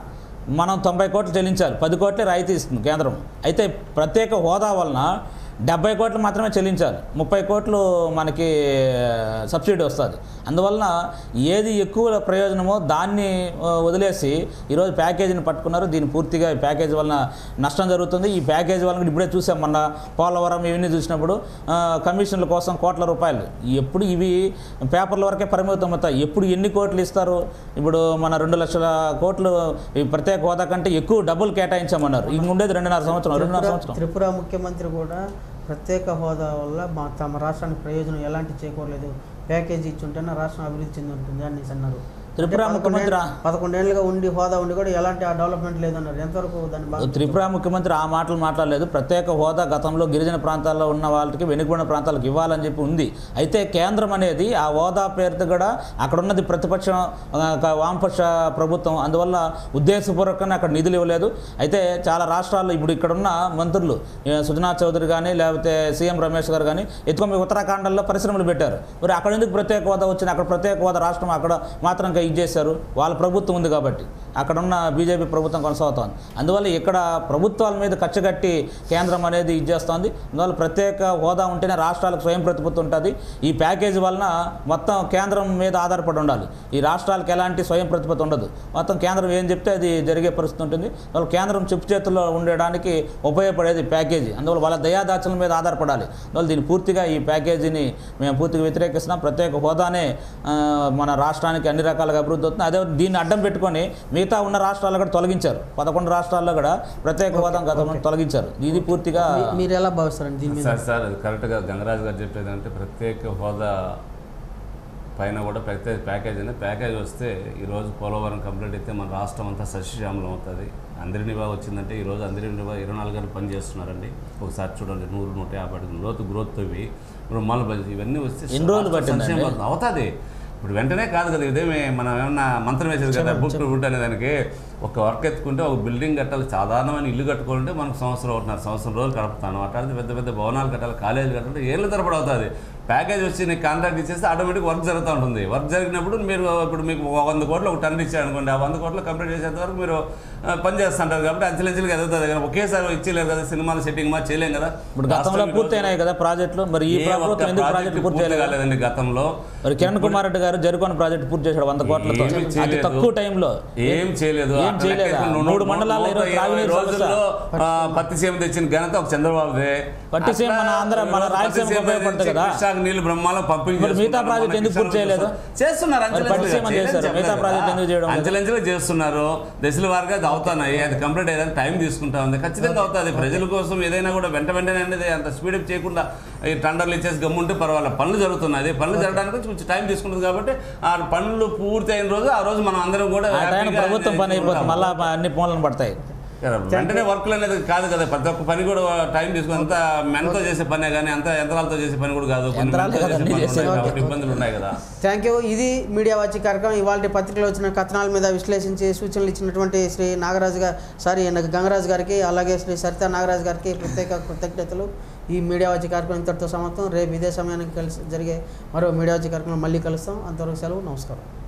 మనం తొంభై కోట్లు చెల్లించాలి పది కోట్లే రాయితీ ఇస్తుంది కేంద్రం అయితే ప్రత్యేక హోదా వలన డెబ్బై కోట్లు మాత్రమే చెల్లించాలి ముప్పై కోట్లు మనకి సబ్సిడీ వస్తుంది అందువలన ఏది ఎక్కువ ప్రయోజనమో దాన్ని ఆ, వదిలేసి ఈరోజు ప్యాకేజీని పట్టుకున్నారు దీన్ని పూర్తిగా ఈ ప్యాకేజీ వలన నష్టం జరుగుతుంది ఈ ప్యాకేజీ వలన కూడా ఇప్పుడే చూసాం మొన్న పోలవరం ఇవన్నీ చూసినప్పుడు ఆ, కమిషన్ల కోసం కోట్ల రూపాయలు ఎప్పుడు ఇవి పేపర్ల వరకే పరిమితం అవుతాయి ఎప్పుడు ఎన్ని కోట్లు ఇస్తారు ఇప్పుడు మన రెండు లక్షల కోట్లు ఈ ప్రత్యేక హోదా కంటే ఎక్కువ డబ్బులు కేటాయించామన్నారు ఇంక ఉండేది రెండున్నర సంవత్సరం రెండున్నర త్రిపుర సంవత్సరం త్రిపుర ముఖ్యమంత్రి కూడా ప్రత్యేక హోదా వల్ల మా తమ రాష్ట్రానికి ప్రయోజనం ఎలాంటి చేకూరలేదు ప్యాకేజీ ఇచ్చుంటేనే రాష్ట్రం అభివృద్ధి చెంది ఉంటుంది అని అన్నారు త్రిపుర అంటే ముఖ్యమంత్రి ఆ- పదకొండే- పదకొండేళ్ళుగా ఉండి హోదా ఉండి కూడా ఎలాంటి ఆ డెవలప్మెంట్ లేదన్నారు ఎంతవరకు దాన్ని బాగా త్రిపుర ముఖ్యమంత్రి ఆ మాటలు మాట్లాడలేదు ప్రత్యేక హోదా గతంలో గిరిజన ప్రాంతాల్లో ఉన్న వాళ్ళకి వెనుకబడిన ప్రాంతాలకు ఇవ్వాలని చెప్పి ఉంది అయితే కేంద్రం అనేది ఆ హోదా పేరుతో కూడా అక్కడ ఉన్నది ప్రతిపక్షం ఆ, ఒక వామపక్ష ప్రభుత్వం అందువల్ల ఉద్దేశపూర్వకంగా అక్కడ నిధులు ఇవ్వలేదు అయితే చాలా రాష్ట్రాల్లో ఇప్పుడు ఇక్కడ ఉన్న మంత్రులు ఏ, సుజనా చౌదరి కానీ లేకపోతే సీఎం రమేష్ గారు కానీ ఎత్తుకొని ఉత్తరాఖండలో పరిశ్రమలు పెట్టారు మరి అక్కడ ఎందుకు ప్రత్యేక హోదా వచ్చింది అక్కడ ప్రత్యేక హోదా రాష్ట్రం అక్కడ మాత్రం ఇంకా ఇది చేశారు వాళ్ళ ప్రభుత్వం ఉంది కాబట్టి అక్కడ ఉన్న బీజేపీ ప్రభుత్వం కొనసాగుతోంది అందువల్ల ఇక్కడ ప్రభుత్వాల మీద ఖర్చు కట్టి కేంద్రం అనేది ఇది చేస్తోంది అందువల్ల ప్రత్యేక హోదా ఉంటేనే రాష్ట్రాలకు స్వయం ప్రతిపత్తి ఉంటుంది ఈ ప్యాకేజీ వలన మొత్తం కేంద్రం మీద ఆధారపడి ఉండాలి ఈ రాష్ట్రాలకు ఎలాంటి స్వయం ప్రతిపత్తి ఉండదు మొత్తం కేంద్రం ఏం చెప్తే అది జరిగే పరిస్థితి ఉంటుంది వాళ్ళ కేంద్రం చెప్పు చేతుల్లో ఉండడానికి ఉపయోగపడేది ప్యాకేజీ అందువల్ల వాళ్ళ దయాదాచల మీద ఆధారపడాలి అందువల్ల దీన్ని పూర్తిగా ఈ ప్యాకేజీని మేము పూర్తిగా వ్యతిరేకిస్తున్నాం ప్రత్యేక హోదానే ఆ, మన రాష్ట్రానికి అన్ని రకాలుగా అభివృద్ధి అవుతుంది అదే దీన్ని అడ్డం పెట్టుకొని మిగతా ఉన్న రాష్ట్రాల్లో కూడా తొలగించారు పదకొండు రాష్ట్రాల్లో కూడా ప్రత్యేక హోదా గతంలో తొలగించారు ఇది పూర్తిగా మీ- మీరు ఎలా భావిస్తారండి దీని మీద సార్ సార్ అది కరెక్ట్గా గంగరాజు గారు చెప్పేది అంటే ప్రత్యేక హోదా పైన కూడా ప్రత్యేక ప్యాకేజ్ అనేది ప్యాకేజ్ వస్తే ఈరోజు పోలవరం కంప్లీట్ అయితే మన రాష్ట్రం అంతా సస్యశ్యామలం అవుతుంది అందరి నివా వచ్చిందంటే ఈరోజు అందరి నివా ఇరవై నాలుగు గంటలు పని చేస్తున్నారండి ఒకసారి చూడండి నూరు నూట యాభై అడుగులు లోతు గ్రోత్ ఇవి రుమాలు బజ్జీ ఇవన్నీ వస్తే ఎన్ని రోజులు రాష్ట్రం పట్టిందండి? సంక్షేమం అవుతుంది. అవుతుంది ఇప్పుడు వెంటనే కాదు కదా ఇదేమి మనం ఏమన్నా మంత్రం వేసేది కదా బుక్ బుట్ అనే దానికి ఒక వర్క్ ఎత్తుకుంటే ఒక బిల్డింగ్ కట్టాలి సాధారణమైన ఇల్లు కట్టుకోవాలంటే మనకు సంవత్సరం ఒకటిన్నర సంవత్సరం రోజులు గడుపుతాను అట్లాంటి పెద్ద పెద్ద భవనాలు కట్టాలి కాలేజీలు కట్టాలి ఏళ్ళ తరబడి అవుతుంది ప్యాకేజ్ వచ్చి నీకు కాంట్రాక్ట్ ఇచ్చేస్తే ఆటోమేటిక్ వర్క్ జరుగుతూ ఉంటుంది వర్క్ జరిగినప్పుడు మీరు ఇప్పుడు మీకు ఒక వంద కోట్లు ఒక టన్ ఇచ్చారు అనుకోండి ఆ వంద కోట్లు కంప్లీట్ చేసేంత వరకు మీరు ఆ, పని చేస్తుంటారు కాబట్టి అంచెలంచెలుగా ఎదుగుతుంది కానీ ఒకేసారి ఇచ్చేయలేరు కదా సినిమాలు సెట్టింగ్ మా చేయలేం కదా ఇప్పుడు గతంలో రాష్ట్రం పూర్తి ఈరోజు అయినాయి కదా ప్రాజెక్టులు మరి ఈ ఏ ఒక్క ప్రభుత్వం ఎందుకు ప్రాజెక్టు ప్రాజెక్టు పూర్తి పూర్తి చేయలేదు కాలేదండి గతంలో మరి కిరణ్ కుమార్ రెడ్డి గారు జరుకోని ప్రాజెక్ట్ పూర్తి చేశాడు వంద కోట్లతో ఏమీ అతి చేయలేదు. తక్కువ టైంలో ఏం చేయలేదు ఏం అట్లా చేయలేదా? లెక్కేసుకుని నూట- మూడు మండలాల్లో నూట ఈరోజు ఇరవై త్రాగునీరు రోజుల్లో ఆ, పత్తి సీమ తెచ్చిన ఘనత ఒక చంద్రబాబుదే పత్తి సీమ మన ఆంధ్ర- మన ఈరోజు రాయలసీమకు పత్తి సీమ ఉపయోగపడుతుంది తెచ్చి కదా. కృష్ణాకు నీళ్లు బ్రహ్మాండం పంపింగ్ మరి మిగతా చేస్తున్నారు. ప్రాజెక్ట్ మన ఎందుకు పూర్తి కిసాన్ చేయలేదు? చేస్తున్నారు మరి అంచెలంచెలుగా. పత్తి సీమ చేయలేదు చేశారు. చెప్పలేదు మిగతా కదా. ప్రాజెక్ట్ ఎందుకు చేయడం లేదు? అంచెలంచెలుగా చేస్తున్నారు దశల వారిగా అది అవుతున్నాయి అది కంప్లీట్ అయ్యేదానికి టైం తీసుకుంటా ఉంది ఖచ్చితంగా అవుతుంది ప్రజల కోసం ఏదైనా కూడా వెంట వెంటనే అనేది అంత స్పీడప్ చేయకుండా ఈ టండర్లు ఇచ్చేసి గమ్ముంటే పర్వాలేదు పనులు జరుగుతున్నాయి పనులు జరగడానికి కొంచెం టైం తీసుకుంటుంది కాబట్టి ఆ పనులు పూర్తి అయిన రోజు ఆ రోజు మనం అందరం కూడా ఆ టైం హ్యాపీగా ప్రభుత్వం పని అయిపోతుంది ఉంటాము. మళ్ళీ అన్ని పనులను పడతాయి వెంటనే వర్క్లు అనేది కాదు కదా ప్రతి ఒక్క పని కూడా టైం తీసుకుని అంత మెన్తో చేసే పనే కానీ అంత యంత్రాలతో చేసే పని కూడా కాదు కొన్ని యంత్రాలే మెన్తో కదా చేసే అన్నీ పనులు చేసేది. ఉన్నాయి కాబట్టి ఇబ్బందులు ఉన్నాయి కదా థ్యాంక్ యూ ఇది మీడియా వచ్చి కార్యక్రమం ఇవాళ పత్రికలో వచ్చిన కథనాల మీద విశ్లేషించి సూచనలు ఇచ్చినటువంటి శ్రీ నాగరాజు గారు సారీ గంగరాజు గారికి అలాగే శ్రీ సరిత నాగరాజు గారికి ప్రత్యేక కృతజ్ఞతలు ఈ మీడియా వచ్చి కార్యక్రమం ఇంతటితో సమాప్తం రేపు ఇదే సమయానికి కలిసి జరిగే మరో మీడియా వచ్చి కార్యక్రమం మళ్ళీ కలుస్తాం అంతవరకు సెలవు నమస్కారం